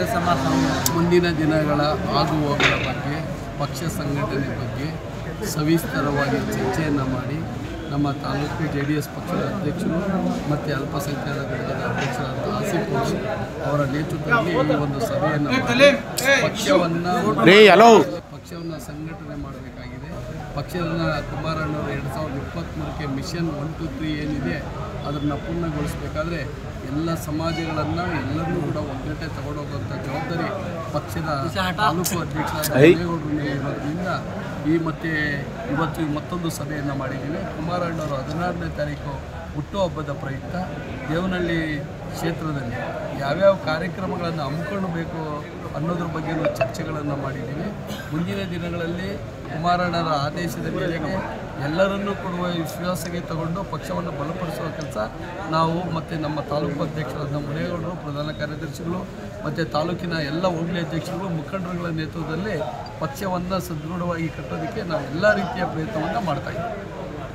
ಮುಂದಿನ ದಿನಗಳ ಆಗುಹೋಗುಗಳ ಬಗ್ಗೆ ಪಕ್ಷ ಸಂಘಟನೆ ಬಗ್ಗೆ ಸವಿಸ್ತರವಾಗಿ ಚರ್ಚೆಯನ್ನು ಮಾಡಿ ನಮ್ಮ ತಾಲೂಕು ಜೆ ಡಿ ಎಸ್ ಪಕ್ಷದ ಅಧ್ಯಕ್ಷರು ಮತ್ತು ಅಲ್ಪಸಂಖ್ಯಾತ ಘಟಕದ ಅಧ್ಯಕ್ಷರಾದ ಆಸಿಫ್ ಘೋಷ್ ಅವರ ನೇತೃತ್ವದಲ್ಲಿ ಈ ಒಂದು ಸಭೆಯನ್ನು ಮಾಡಿ ಪಕ್ಷವನ್ನು ಪಕ್ಷವನ್ನು ಸಂಘಟನೆ ಮಾಡಬೇಕಾಗಿದೆ ಪಕ್ಷದ ಕುಮಾರಣ್ಣವರು ಎರಡು ಸಾವಿರದ ಇಪ್ಪತ್ತ್ಮೂರಕ್ಕೆ ಮಿಷನ್ ಒನ್ ಟು ತ್ರೀ ಏನಿದೆ ಅದನ್ನು ಪೂರ್ಣಗೊಳಿಸಬೇಕಾದ್ರೆ ಎಲ್ಲ ಸಮಾಜಗಳನ್ನು ಎಲ್ಲರನ್ನೂ ಕೂಡ ಒಗ್ಗಟ್ಟೆ ತಗೊಂಡೋಗುವಂಥ ಜವಾಬ್ದಾರಿ ಪಕ್ಷದ ತಾಲೂಕು ಅಧ್ಯಕ್ಷರಾದ ದೇವೇಗೌಡರ ಮೇಲೆ ಇರೋದ್ರಿಂದ ಈ ಮತ್ತೆ ಇವತ್ತು ಮತ್ತೊಂದು ಸಭೆಯನ್ನು ಮಾಡಿದ್ದೀವಿ ಕುಮಾರಣ್ಣವರು ಹದಿನಾರನೇ ತಾರೀಕು ಹುಟ್ಟುಹಬ್ಬದ ಪ್ರಯುಕ್ತ ದೇವನಹಳ್ಳಿ ಕ್ಷೇತ್ರದಲ್ಲಿ ಯಾವ್ಯಾವ ಕಾರ್ಯಕ್ರಮಗಳನ್ನು ಹಮ್ಮಿಕೊಳ್ಳಬೇಕು ಅನ್ನೋದ್ರ ಬಗ್ಗೆನೂ ಚರ್ಚೆಗಳನ್ನು ಮಾಡಿದ್ದೀವಿ ಮುಂದಿನ ದಿನಗಳಲ್ಲಿ ಕುಮಾರಣ್ಣರ ಆದೇಶದ ಮೇರೆಗೆ ಎಲ್ಲರನ್ನೂ ಕೊಡುವ ವಿಶ್ವಾಸಕ್ಕೆ ತಗೊಂಡು ಪಕ್ಷವನ್ನು ಬಲಪಡಿಸುವ ಕೆಲಸ ನಾವು ಮತ್ತು ನಮ್ಮ ತಾಲೂಕು ಅಧ್ಯಕ್ಷರಾದ ಮುನೇಗೌಡರು ಪ್ರಧಾನ ಕಾರ್ಯದರ್ಶಿಗಳು ಮತ್ತು ತಾಲೂಕಿನ ಎಲ್ಲ ಹೋಬಳಿ ಅಧ್ಯಕ್ಷರುಗಳು ಮುಖಂಡರುಗಳ ನೇತೃತ್ವದಲ್ಲಿ ಪಕ್ಷವನ್ನು ಸದೃಢವಾಗಿ ಕಟ್ಟೋದಕ್ಕೆ ನಾವು ಎಲ್ಲ ರೀತಿಯ ಪ್ರಯತ್ನವನ್ನು ಮಾಡ್ತಾಯಿದ್ದೀವಿ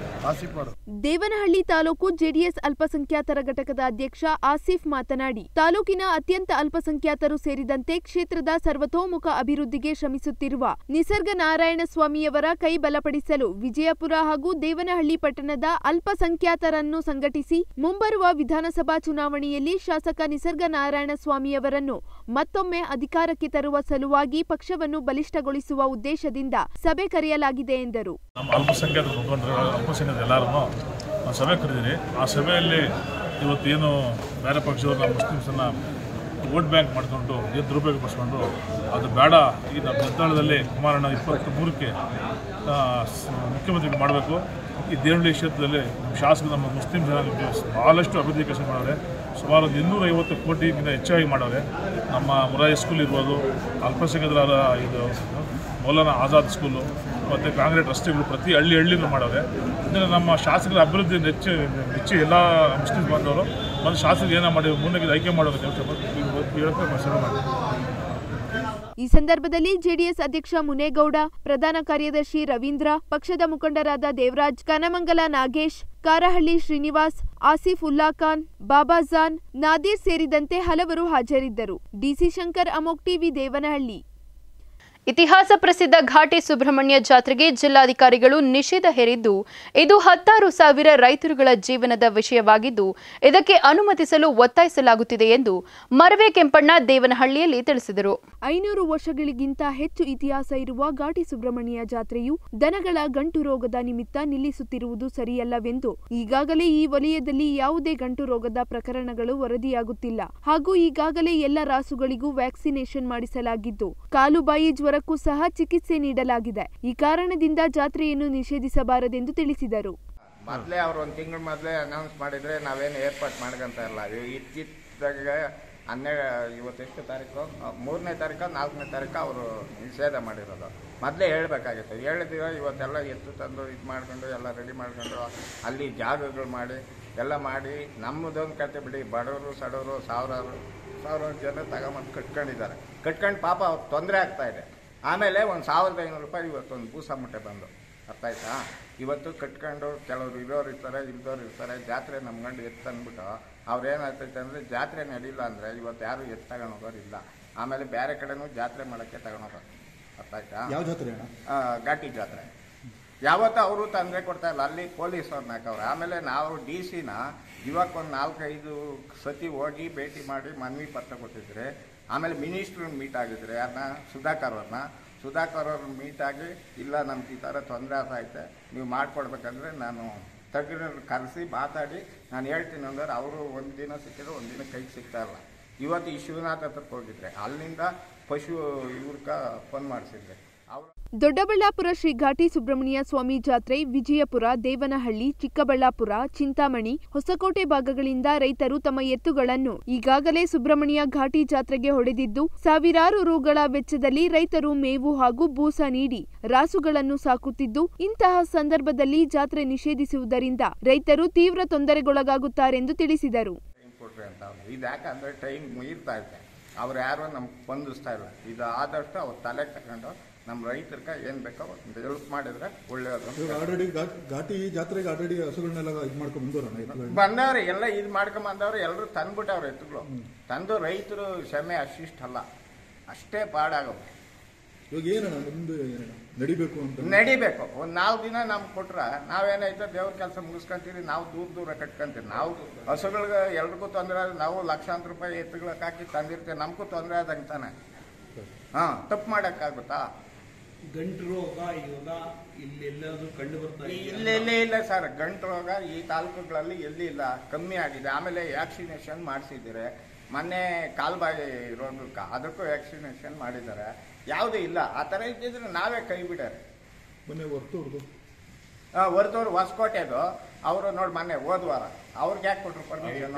ದೇವನಹಳ್ಳಿ ತಾಲೂಕು ಜೆಡಿಎಸ್ ಅಲ್ಪಸಂಖ್ಯಾತರ ಘಟಕದ ಅಧ್ಯಕ್ಷ ಆಸಿಫ್ ಮಾತನಾಡಿ ತಾಲೂಕಿನ ಅತ್ಯಂತ ಅಲ್ಪಸಂಖ್ಯಾತರು ಸೇರಿದಂತೆ ಕ್ಷೇತ್ರದ ಸರ್ವತೋಮುಖ ಅಭಿವೃದ್ಧಿಗೆ ಶ್ರಮಿಸುತ್ತಿರುವ ನಿಸರ್ಗ ನಾರಾಯಣ ಸ್ವಾಮಿಯವರ ಕೈ ಬಲಪಡಿಸಲು ವಿಜಯಪುರ ಹಾಗೂ ದೇವನಹಳ್ಳಿ ಪಟ್ಟಣದ ಅಲ್ಪಸಂಖ್ಯಾತರನ್ನು ಸಂಘಟಿಸಿ ಮುಂಬರುವ ವಿಧಾನಸಭಾ ಚುನಾವಣೆಯಲ್ಲಿ ಶಾಸಕ ನಿಸರ್ಗ ನಾರಾಯಣ ಸ್ವಾಮಿಯವರನ್ನು ಮತ್ತೊಮ್ಮೆ ಅಧಿಕಾರಕ್ಕೆ ತರುವ ಸಲುವಾಗಿ ಪಕ್ಷವನ್ನು ಬಲಿಷ್ಠಗೊಳಿಸುವ ಉದ್ದೇಶದಿಂದ ಸಭೆ ಕರೆಯಲಾಗಿದೆ ಎಂದರು ನಮ್ಮ ಅಲ್ಪಸಂಖ್ಯಾತ ಮುಖಂಡರು ಅಲ್ಪಸಂಖ್ಯಾತ ಎಲ್ಲರೂ ಒಂದು ಸಭೆ ಕರೆದಿರಿ ಆ ಸಭೆಯಲ್ಲಿ ಇವತ್ತೇನು ಬೇರೆ ಪಕ್ಷದವರು ನಮ್ಮ ಮುಸ್ಲಿಮ್ಸನ್ನು ವೋಟ್ ಬ್ಯಾಂಕ್ ಮಾಡಿಕೊಂಡು ಏನು ದುರುಪಯೋಗ ಪಡಿಸ್ಕೊಂಡು ಅದು ಬೇಡ ಈ ನಮ್ಮ ನಿರ್ಧಾರದಲ್ಲಿ ಕುಮಾರಣ್ಣ ಇಪ್ಪತ್ತು ಮೂರಕ್ಕೆ ಮುಖ್ಯಮಂತ್ರಿ ಮಾಡಬೇಕು ಈ ದೇವನಹಳ್ಳಿ ಕ್ಷೇತ್ರದಲ್ಲಿ ನಮ್ಮ ಶಾಸಕರು ನಮ್ಮ ಮುಸ್ಲಿಂ ಜನಾಂಗಕ್ಕೆ ಭಾಳಷ್ಟು ಅಭಿವೃದ್ಧಿ ಕೆಲಸ ಮಾಡವ್ರೆ ಸುಮಾರು ಒಂದು ಇನ್ನೂರೈವತ್ತು ಕೋಟಿಗಿಂತ ಹೆಚ್ಚಾಗಿ ಮಾಡವ್ರೆ ನಮ್ಮ ಮುರಾಯಿ ಸ್ಕೂಲ್ ಇರ್ಬೋದು ಅಲ್ಪಸಂಖ್ಯಾತರ ಇದು ಮೌಲಾನ ಆಜಾದ್ ಸ್ಕೂಲು ಮತ್ತು ಕಾಂಕ್ರೀಟ್ ರಸ್ತೆಗಳು ಪ್ರತಿ ಹಳ್ಳಿ ಹಳ್ಳಿನೂ ಮಾಡವ್ರೆ ಇದನ್ನು ನಮ್ಮ ಶಾಸಕರ ಅಭಿವೃದ್ಧಿ ಹೆಚ್ಚು ಹೆಚ್ಚು ಎಲ್ಲ ಮುಸ್ಲಿಂ ಬಾಂಧವರು ಒಂದು ಶಾಸಕರು ಏನೋ ಮಾಡಿ ಮುಂದೆ ಆಯ್ಕೆ ಮಾಡೋದು ಕೆಲಸ ಹೇಳಕ್ಕೆ ಸಭೆ ಮಾಡಿ ಈ ಸಂದರ್ಭದಲ್ಲಿ ಜೆಡಿಎಸ್ ಅಧ್ಯಕ್ಷ ಮುನೇಗೌಡ ಪ್ರಧಾನ ಕಾರ್ಯದರ್ಶಿ ರವೀಂದ್ರ ಪಕ್ಷದ ಮುಖಂಡರಾದ ದೇವರಾಜ್ ಕನಮಂಗಲ ನಾಗೇಶ್ ಕಾರಹಳ್ಳಿ ಶ್ರೀನಿವಾಸ್ ಆಸಿಫ್ ಉಲ್ಲಾ ಖಾನ್ ಬಾಬಾಜಾನ್ ನಾದೀರ್ ಸೇರಿದಂತೆ ಹಲವರು ಹಾಜರಿದ್ದರು ಡಿಸಿ ಶಂಕರ್ ಅಮೋಕ್ ಟಿವಿ ದೇವನಹಳ್ಳಿ ಇತಿಹಾಸ ಪ್ರಸಿದ್ಧ ಘಾಟಿ ಸುಬ್ರಹ್ಮಣ್ಯ ಜಾತ್ರೆಗೆ ಜಿಲ್ಲಾಧಿಕಾರಿಗಳು ನಿಷೇಧ ಹೇರಿದ್ದು ಇದು ಹತ್ತಾರು ಸಾವಿರ ರೈತರುಗಳ ಜೀವನದ ವಿಷಯವಾಗಿದ್ದು ಇದಕ್ಕೆ ಅನುಮತಿಸಲು ಒತ್ತಾಯಿಸಲಾಗುತ್ತಿದೆ ಎಂದು ಮರವೆ ಕೆಂಪಣ್ಣ ದೇವನಹಳ್ಳಿಯಲ್ಲಿ ತಿಳಿಸಿದರು ಐನೂರು ವರ್ಷಗಳಿಗಿಂತ ಹೆಚ್ಚು ಇತಿಹಾಸ ಇರುವ ಘಾಟಿ ಸುಬ್ರಹ್ಮಣ್ಯ ಜಾತ್ರೆಯು ದನಗಳ ಗಂಟು ರೋಗದ ನಿಮಿತ್ತ ನಿಲ್ಲಿಸುತ್ತಿರುವುದು ಸರಿಯಲ್ಲವೆಂದು ಈಗಾಗಲೇ ಈ ವಲಯದಲ್ಲಿ ಯಾವುದೇ ಗಂಟು ರೋಗದ ಪ್ರಕರಣಗಳು ವರದಿಯಾಗುತ್ತಿಲ್ಲ ಹಾಗೂ ಈಗಾಗಲೇ ಎಲ್ಲ ರಾಸುಗಳಿಗೂ ವ್ಯಾಕ್ಸಿನೇಷನ್ ಮಾಡಿಸಲಾಗಿದ್ದು ಕಾಲುಬಾಯಿ ಜ್ವರಕ್ಕೂ ಸಹ ಚಿಕಿತ್ಸೆ ನೀಡಲಾಗಿದೆ ಈ ಕಾರಣದಿಂದ ಜಾತ್ರೆಯನ್ನು ನಿಷೇಧಿಸಬಾರದೆಂದು ತಿಳಿಸಿದರು ಮೊದಲೇ ಅವ್ರು ಒಂದು ತಿಂಗಳ ಮೊದಲೇ ಅನೌನ್ಸ್ ಮಾಡಿದರೆ ನಾವೇನು ಏರ್ಪಾಟ್ ಮಾಡ್ಕೊಂತ ಇಲ್ಲ ಇತ್ತಿದ್ದಾಗ ಹನ್ನೆರಡು ಇವತ್ತೆಷ್ಟು ತಾರೀಕು ಆ, ಮೂರನೇ ತಾರೀಕು ನಾಲ್ಕನೇ ತಾರೀಕು ಅವರು ನಿಷೇಧ ಮಾಡಿರೋದು ಮೊದಲೇ ಹೇಳಬೇಕಾಗಿತ್ತು ಹೇಳಿದಿರ ಇವತ್ತೆಲ್ಲ ಎತ್ತು ತಂದು ಇದು ಮಾಡ್ಕೊಂಡು ಎಲ್ಲ ರೆಡಿ ಮಾಡ್ಕೊಂಡು ಅಲ್ಲಿ ಜಾಗಗಳು ಮಾಡಿ ಎಲ್ಲ ಮಾಡಿ ನಮ್ಮದೊಂದು ಕತೆ ಬಿಡಿ ಬಡವರು ಸಡವರು ಸಾವಿರಾರು ಸಾವಿರಾರು ಜನ ತಗೊಂಬಂದು ಕಟ್ಕೊಂಡಿದ್ದಾರೆ ಕಟ್ಕೊಂಡು ಪಾಪ ಅವ್ರು ತೊಂದರೆ ಆಗ್ತಾ ಇದೆ ಆಮೇಲೆ ಒಂದು ಸಾವಿರದ ಐನೂರು ರೂಪಾಯಿ ಇವತ್ತೊಂದು ಬೂಸ ಮೂಟೆ ಬಂದು ಅರ್ಥ ಆಯ್ತಾ ಇವತ್ತು ಕಟ್ಕೊಂಡು ಕೆಲವರು ಇರೋರು ಇರ್ತಾರೆ ಇಲ್ದವ್ರು ಇರ್ತಾರೆ ಜಾತ್ರೆ ನಮ್ಮ ಗಂಡು ಎತ್ತು ತಂದ್ಬಿಟ್ಟು ಅವ್ರು ಏನಾಗ್ತೈತೆ ಅಂದರೆ ಜಾತ್ರೆ ನಡೀಲ್ಲ ಅಂದರೆ ಇವತ್ತು ಯಾರು ಎತ್ತು ತಗೊಂಡು ಹೋಗೋರು ಇಲ್ಲ ಆಮೇಲೆ ಬೇರೆ ಕಡೆನೂ ಜಾತ್ರೆ ಮಾಡೋಕ್ಕೆ ತಗೊಂಡೋಗೋರು ಅರ್ಥ ಆಯ್ತಾ ಯಾವ ಜಾತ್ರೆ ಅಣ್ಣ ಆ, ಘಾಟಿ ಜಾತ್ರೆ ಯಾವತ್ತೂ ಅವರು ತೊಂದರೆ ಕೊಡ್ತಾ ಇಲ್ಲ ಅಲ್ಲಿ ಪೊಲೀಸ್ ಅವ್ರನ್ನ ಹಾಕವ್ರೆ ಆಮೇಲೆ ನಾವು ಡಿ ಸಿನ ಇವಾಗ ಒಂದು ನಾಲ್ಕೈದು ಸತಿ ಹೋಗಿ ಭೇಟಿ ಮಾಡಿ ಮನವಿ ಪತ್ರ ಕೊಟ್ಟಿದ್ರೆ ಆಮೇಲೆ ಮಿನಿಸ್ಟ್ರನ್ನ ಮೀಟ್ ಆಗಿದ್ರೆ ಯಾರನ್ನ ಸುಧಾಕರ್ ಅವ್ರನ್ನ ಸುಧಾಕರ್ ಅವ್ರನ್ನ ಮೀಟ್ ಆಗಿ ಇಲ್ಲ ನಮ್ಗೆ ಈ ಥರ ತೊಂದರೆ ಆಗ್ತೈತೆ ನೀವು ಮಾಡ್ಕೊಡ್ಬೇಕಂದ್ರೆ ನಾನು ತಜ್ಞರನ್ನ ಕರೆಸಿ ಮಾತಾಡಿ ನಾನು ಹೇಳ್ತೀನಿ ಅಂದ್ರೆ ಅವರು ಒಂದು ದಿನ ಸಿಕ್ಕಿದ್ರೆ ಒಂದು ದಿನ ಕೈಗೆ ಸಿಗ್ತಾ ಇಲ್ಲ ಇವತ್ತು ಈ ಶಿವನಾಥ ಹತ್ರಕ್ಕೆ ಹೋಗಿದ್ರೆ ಅಲ್ಲಿಂದ ಪಶು ಇವ್ರಕ ಫೋನ್ ಮಾಡಿಸಿದ್ರೆ ಅವರು ದೊಡ್ಡಬಳ್ಳಾಪುರ ಶ್ರೀ ಘಾಟಿ ಸುಬ್ರಹ್ಮಣ್ಯ ಸ್ವಾಮಿ ಜಾತ್ರೆ ವಿಜಯಪುರ ದೇವನಹಳ್ಳಿ ಚಿಕ್ಕಬಳ್ಳಾಪುರ ಚಿಂತಾಮಣಿ ಹೊಸಕೋಟೆ ಭಾಗಗಳಿಂದ ರೈತರು ತಮ್ಮ ಎತ್ತುಗಳನ್ನು ಈಗಾಗಲೇ ಸುಬ್ರಹ್ಮಣ್ಯ ಘಾಟಿ ಜಾತ್ರೆಗೆ ಹೊಡೆದಿದ್ದು ಸಾವಿರಾರು ರುಗಳ ವೆಚ್ಚದಲ್ಲಿ ರೈತರು ಮೇವು ಹಾಗೂ ಬೂಸ ನೀಡಿ ರಾಸುಗಳನ್ನು ಸಾಕುತ್ತಿದ್ದು ಇಂತಹ ಸಂದರ್ಭದಲ್ಲಿ ಜಾತ್ರೆ ನಿಷೇಧಿಸುವುದರಿಂದ ರೈತರು ತೀವ್ರ ತೊಂದರೆಗೊಳಗಾಗುತ್ತಾರೆಂದು ತಿಳಿಸಿದರು ಟೈಮ್ ಕೊಟ್ರಿ ಅಂತ ಅವ್ರು ಇದು ಯಾಕಂದ್ರೆ ಟೈಮ್ ಮೀರ್ತಾ ಇದೆ ಅವ್ರು ಯಾರು ನಮ್ಗೆ ಸ್ಪಂದಿಸ್ತಾ ಇಲ್ಲ ಇದು ಆದಷ್ಟು ಅವ್ರು ತಲೆ ತಗೊಂಡು ನಮ್ಮ ರೈತರಿಗೆ ಏನು ಬೇಕೋ ಒಂದು ಹೆಲ್ಪ್ ಮಾಡಿದ್ರೆ ಒಳ್ಳೆಯದು ಇವಾಗ ಆಲ್ರೆಡಿ ಘಾಟಿ ಜಾತ್ರೆಗೆ ಆಲ್ರೆಡಿ ಹಸುಗಳನ್ನೆಲ್ಲ ಇದು ಮಾಡ್ಕೊಂಡು ಬಂದವ್ರಣ್ಣ ಎತ್ತುಗಳನ್ನ ಬಂದವ್ರು ಎಲ್ಲ ಇದು ಮಾಡ್ಕೊಂಬಂದವ್ರು ಎಲ್ಲರೂ ತಂದ್ಬಿಟ್ಟವ್ರು ಎತ್ತುಗಳು ತಂದು ರೈತರು ಕ್ಷಮೆ ಅಷ್ಟಿಷ್ಟಲ್ಲ ಅಷ್ಟೇ ಪಾಡಾಗವು ಇವಾಗ ಏನಣ್ಣ ಮುಂದೆ ಏನಣ್ಣ ನಡಿಬೇಕು ಅಂತ ನಡಿಬೇಕು ಒಂದು ನಾಲ್ಕು ದಿನ ನಮ್ಗೆ ಕೊಟ್ರೆ ನಾವೇನಾಯ್ತು ದೇವ್ರ ಕೆಲಸ ಮುಗಿಸ್ಕೊಂತೀವಿ ನಾವು ದೂರ ದೂರ ಕಟ್ಕೊಂತೀವಿ ನಾವು ಹಸುಗಳಿಗೆ ಎಲ್ರಿಗೂ ತೊಂದರೆ ಆದ್ರೆ ನಾವು ಲಕ್ಷಾಂತರ ರೂಪಾಯಿ ಎತ್ತುಗಳಿಗೆ ಹಾಕಿ ತಂದಿರ್ತೀವಿ ನಮಗೂ ತೊಂದರೆ ಆದಂಗೆ ತಾನೆ ಹಾಂ ತಪ್ಪು ಮಾಡೋಕ್ಕಾಗುತ್ತಾ ಗಂಟು ರೋಗ ಇವಾಗ ಇಲ್ಲಿ ಎಲ್ಲಾದ್ರೂ ಕಂಡು ಬರ್ತಾ ಇಲ್ಲ ಇಲ್ಲ ಇಲ್ಲ ಸರ್ ಗಂಟು ರೋಗ ಈ ತಾಲೂಕುಗಳಲ್ಲಿ ಎಲ್ಲಿ ಇಲ್ಲ ಕಮ್ಮಿ ಆಗಿದೆ ಆಮೇಲೆ ವ್ಯಾಕ್ಸಿನೇಷನ್ ಮಾಡಿಸಿದ್ದಾರೆ ಮೊನ್ನೆ ಕಾಲ್ಬಾಯಿ ರೋಗಕ್ಕೆ ಅದಕ್ಕೂ ವ್ಯಾಕ್ಸಿನೇಷನ್ ಮಾಡಿದ್ದಾರೆ ಯಾವುದೂ ಇಲ್ಲ ಆ ಥರ ಇದ್ದಿದ್ರೆ ನಾವೇ ಕೈ ಬಿಡಾರೆ ಮೊನ್ನೆ ಹೊರ್ತವ್ರದ್ದು ಹೊರದವ್ರು ಹೊಸಕೋಟೆದು ಅವರು ನೋಡಿ ಮೊನ್ನೆ ಹೋದ ವಾರ ಅವ್ರಿಗೆ ಯಾಕೆ ಕೊಟ್ರು ಪರ್ಮಿಷನ್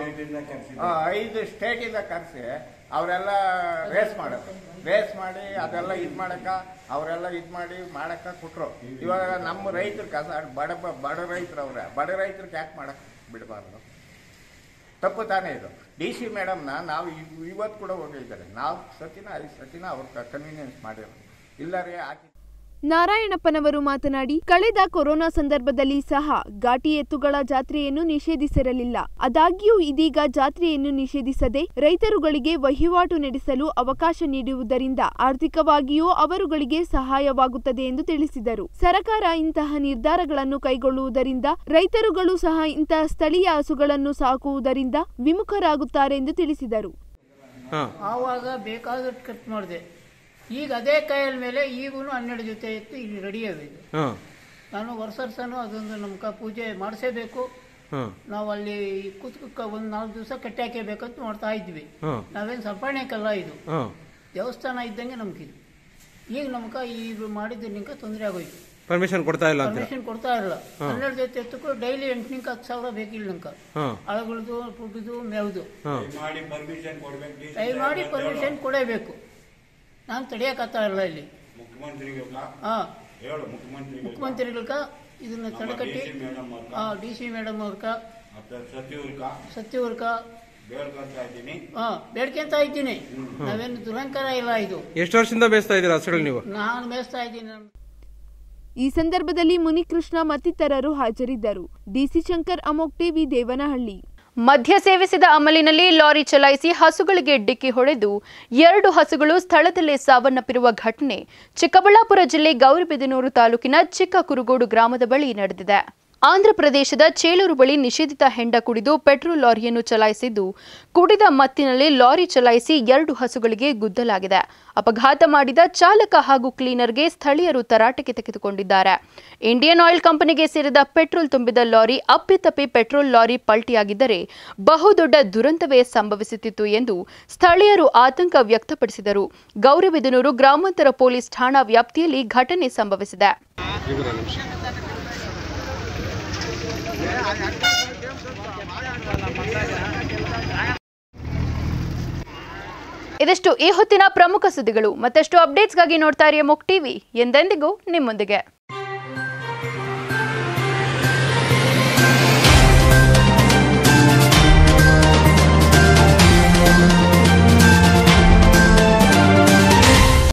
ಐದು ಸ್ಟೇಟಿಂದ ಕರೆಸಿ ಅವರೆಲ್ಲ ರೇಸ್ ಮಾಡೋದು ರೇಸ್ ಮಾಡಿ ಅದೆಲ್ಲ ಇದು ಮಾಡಕ್ಕ ಅವರೆಲ್ಲ ಇದು ಮಾಡಿ ಮಾಡಕ್ಕ ಕೊಟ್ರು ಇವಾಗ ನಮ್ಮ ರೈತರ ಕಸ ಬಡ ಬಡ ರೈತರು ಅವ್ರೆ ಬಡ ರೈತರಿಗೆ ಯಾಕೆ ಮಾಡಕ್ ಬಿಡಬಾರ್ದು ತಪ್ಪು ತಾನೇ ಇದು ಡಿ ಸಿ ಮೇಡಮ್ನ ನಾವು ಇವ್- ಇವತ್ತು ಕೂಡ ಹೋಗಿದ್ದಾರೆ ನಾವು ಸತಿನ ಐದು ಸತಿನ ಅವ್ರ ಕನ್ವೀನಿಯನ್ಸ್ ಮಾಡಿರೋ ಇಲ್ಲ ರೀ ಹಾಕಿ ನಾರಾಯಣಪ್ಪನವರು ಮಾತನಾಡಿ ಕಳೆದ ಕೊರೋನಾ ಸಂದರ್ಭದಲ್ಲಿ ಸಹ ಘಾಟಿ ಎತ್ತುಗಳ ಜಾತ್ರೆಯನ್ನು ನಿಷೇಧಿಸಿರಲಿಲ್ಲ ಆದಾಗ್ಯೂ ಇದೀಗ ಜಾತ್ರೆಯನ್ನು ನಿಷೇಧಿಸದೆ ರೈತರುಗಳಿಗೆ ವಹಿವಾಟು ನಡೆಸಲು ಅವಕಾಶ ನೀಡುವುದರಿಂದ ಆರ್ಥಿಕವಾಗಿಯೂ ಅವರುಗಳಿಗೆ ಸಹಾಯವಾಗುತ್ತದೆ ಎಂದು ತಿಳಿಸಿದರು ಸರ್ಕಾರ ಇಂತಹ ನಿರ್ಧಾರಗಳನ್ನು ಕೈಗೊಳ್ಳುವುದರಿಂದ ರೈತರುಗಳು ಸಹ ಇಂತಹ ಸ್ಥಳೀಯ ಹಸುಗಳನ್ನು ಸಾಕುವುದರಿಂದ ವಿಮುಖರಾಗುತ್ತಾರೆ ಎಂದು ತಿಳಿಸಿದರು ಆವಾಗ ಬೇಕಾದಷ್ಟು ಖರ್ಚು ಮಾಡಿದೆ ಈಗ ಅದೇ ಕೈಯಲ್ ಮೇಲೆ ಈಗೂ ಹನ್ನೆರಡು ಜೊತೆ ಎತ್ತು ಇಲ್ಲಿ ರೆಡಿ ಇದೆ ನಾನು ವರ್ಷ ವರ್ಷನೂ ಅದೊಂದು ನಮ್ಗೆ ಪೂಜೆ ಮಾಡಿಸೇಬೇಕು ನಾವು ಅಲ್ಲಿ ಕುತ್ಕ ಒಂದು ನಾಲ್ಕು ದಿವಸ ಕಟ್ಟಿ ಹಾಕಬೇಕಂತ ಮಾಡ್ತಾ ಇದ್ವಿ ನಾವೇನು ಸಂಪಾದನೆಕಲ್ಲ ಇದು ದೇವಸ್ಥಾನ ಇದ್ದಂಗೆ ನಮ್ಗಿದು ಈಗ ನಮ್ಗೆ ಈಗ ಮಾಡಿದ್ದು ನಿಂಕ ತೊಂದರೆ ಆಗೋಯ್ತು ಪರ್ಮಿಷನ್ ಕೊಡ್ತಾ ಇಲ್ಲ ಅಂತ ಪರ್ಮಿಷನ್ ಕೊಡ್ತಾ ಇಲ್ಲ ಹನ್ನೆರಡು ಜೊತೆ ಎತ್ತಕ್ಕೂ ಡೈಲಿ ಎಂಟು ನಿಂಕ ಹತ್ತು ಸಾವಿರ ಬೇಕಿಲ್ಲ ನಂಕ ಹಾಂ ಅಳಗಳದು ಫುಡ್ದು ಮೇವ್ದು ಹಾಂ ಮಾಡಿ ಪರ್ಮಿಷನ್ ಕೊಡ್ಬೇಕು ದಯಮಾಡಿ ಪರ್ಮಿಷನ್ ಕೊಡಬೇಕು ನಾನು ತಡೆಯಕ್ಕಾಗ್ತಾ ಇಲ್ಲ ಇಲ್ಲಿ ಮುಖ್ಯಮಂತ್ರಿಗಳ ಹಾ ಹೇಳು ಮುಖ್ಯಮಂತ್ರಿಗಳ ಮುಖ್ಯಮಂತ್ರಿಗಳ್ಕ ಇದನ್ನ ತಡೆಕಟ್ಟಿ ಮೇಡಮ್ ಅವ್ರ್ನ, ಹಾ ಡಿ ಸಿ ಮೇಡಮ್ ಅವ್ರಕ ಮತ್ತೆ ಸಚಿವರ್ಗ ಸಚಿವರ್ಕ ಬೇಡ್ಕೊಂತ ಇದ್ದೀನಿ ಹಾ ಬೇಡ್ಕೊಂತ ಇದ್ದೀನಿ ನಾವೇನು ದುರಂಕಾರ ಇಲ್ಲ ಇದು ಎಷ್ಟು ವರ್ಷದಿಂದ ಬೇಯಿಸ್ತಾ ಇದ್ದೀರಾ ಹಸುಗಳು ನೀವು ನಾನು ಮೇಯಿಸ್ತಾ ಇದ್ದೀನಿ ನಾನು ಈ ಸಂದರ್ಭದಲ್ಲಿ ಮುನಿಕೃಷ್ಣ ಮತ್ತಿತರರು ಹಾಜರಿದ್ದರು ಡಿಸಿ ಶಂಕರ್ ಅಮೋಕ್ ಟಿವಿ ದೇವನಹಳ್ಳಿ ಮದ್ಯ ಸೇವಿಸಿದ ಅಮಲಿನಲ್ಲಿ ಲಾರಿ ಚಲಾಯಿಸಿ ಹಸುಗಳಿಗೆ ಡಿಕ್ಕಿ ಹೊಡೆದು ಎರಡು ಹಸುಗಳು ಸ್ಥಳದಲ್ಲೇ ಸಾವನ್ನಪ್ಪಿರುವ ಘಟನೆ ಚಿಕ್ಕಬಳ್ಳಾಪುರ ಜಿಲ್ಲೆ ಗೌರಿಬಿದನೂರು ತಾಲೂಕಿನ ಚಿಕ್ಕ ಕುರುಗೋಡು ಗ್ರಾಮದ ಬಳಿ ನಡೆದಿದೆ ಆಂಧ್ರಪ್ರದೇಶದ ಚೇಳೂರು ಬಳಿ ನಿಷೇಧಿತ ಹೆಂಡ ಕುಡಿದು ಪೆಟ್ರೋಲ್ ಲಾರಿಯನ್ನು ಚಲಾಯಿಸಿದ್ದು ಕುಡಿದ ಮತ್ತಿನಲ್ಲಿ ಲಾರಿ ಚಲಾಯಿಸಿ ಎರಡು ಹಸುಗಳಿಗೆ ಗುದ್ದಲಾಗಿದೆ ಅಪಘಾತ ಮಾಡಿದ ಚಾಲಕ ಹಾಗೂ ಕ್ಲೀನರ್ಗೆ ಸ್ಥಳೀಯರು ತರಾಟೆಗೆ ತೆಗೆದುಕೊಂಡಿದ್ದಾರೆ ಇಂಡಿಯನ್ ಆಯಿಲ್ ಕಂಪನಿಗೆ ಸೇರಿದ ಪೆಟ್ರೋಲ್ ತುಂಬಿದ ಲಾರಿ ಅಪ್ಪಿತಪ್ಪಿ ಪೆಟ್ರೋಲ್ ಲಾರಿ ಪಲ್ಟಿಯಾಗಿದ್ದರೆ ಬಹುದೊಡ್ಡ ದುರಂತವೇ ಸಂಭವಿಸುತ್ತಿತ್ತು ಎಂದು ಸ್ಥಳೀಯರು ಆತಂಕ ವ್ಯಕ್ತಪಡಿಸಿದರು ಗೌರಿಬಿದನೂರು ಗ್ರಾಮಾಂತರ ಪೊಲೀಸ್ ಠಾಣಾ ವ್ಯಾಪ್ತಿಯಲ್ಲಿ ಘಟನೆ ಸಂಭವಿಸಿದೆ ಇದಿಷ್ಟು ಈ ಹೊತ್ತಿನ ಪ್ರಮುಖ ಸುದ್ದಿಗಳು ಮತ್ತಷ್ಟು ಅಪ್ಡೇಟ್ಸ್ಗಾಗಿ ನೋಡ್ತಾ ಇರಿ ಮೊಕ್ ಟಿವಿ ಎಂದೆಂದಿಗೂ ನಿಮ್ಮೊಂದಿಗೆ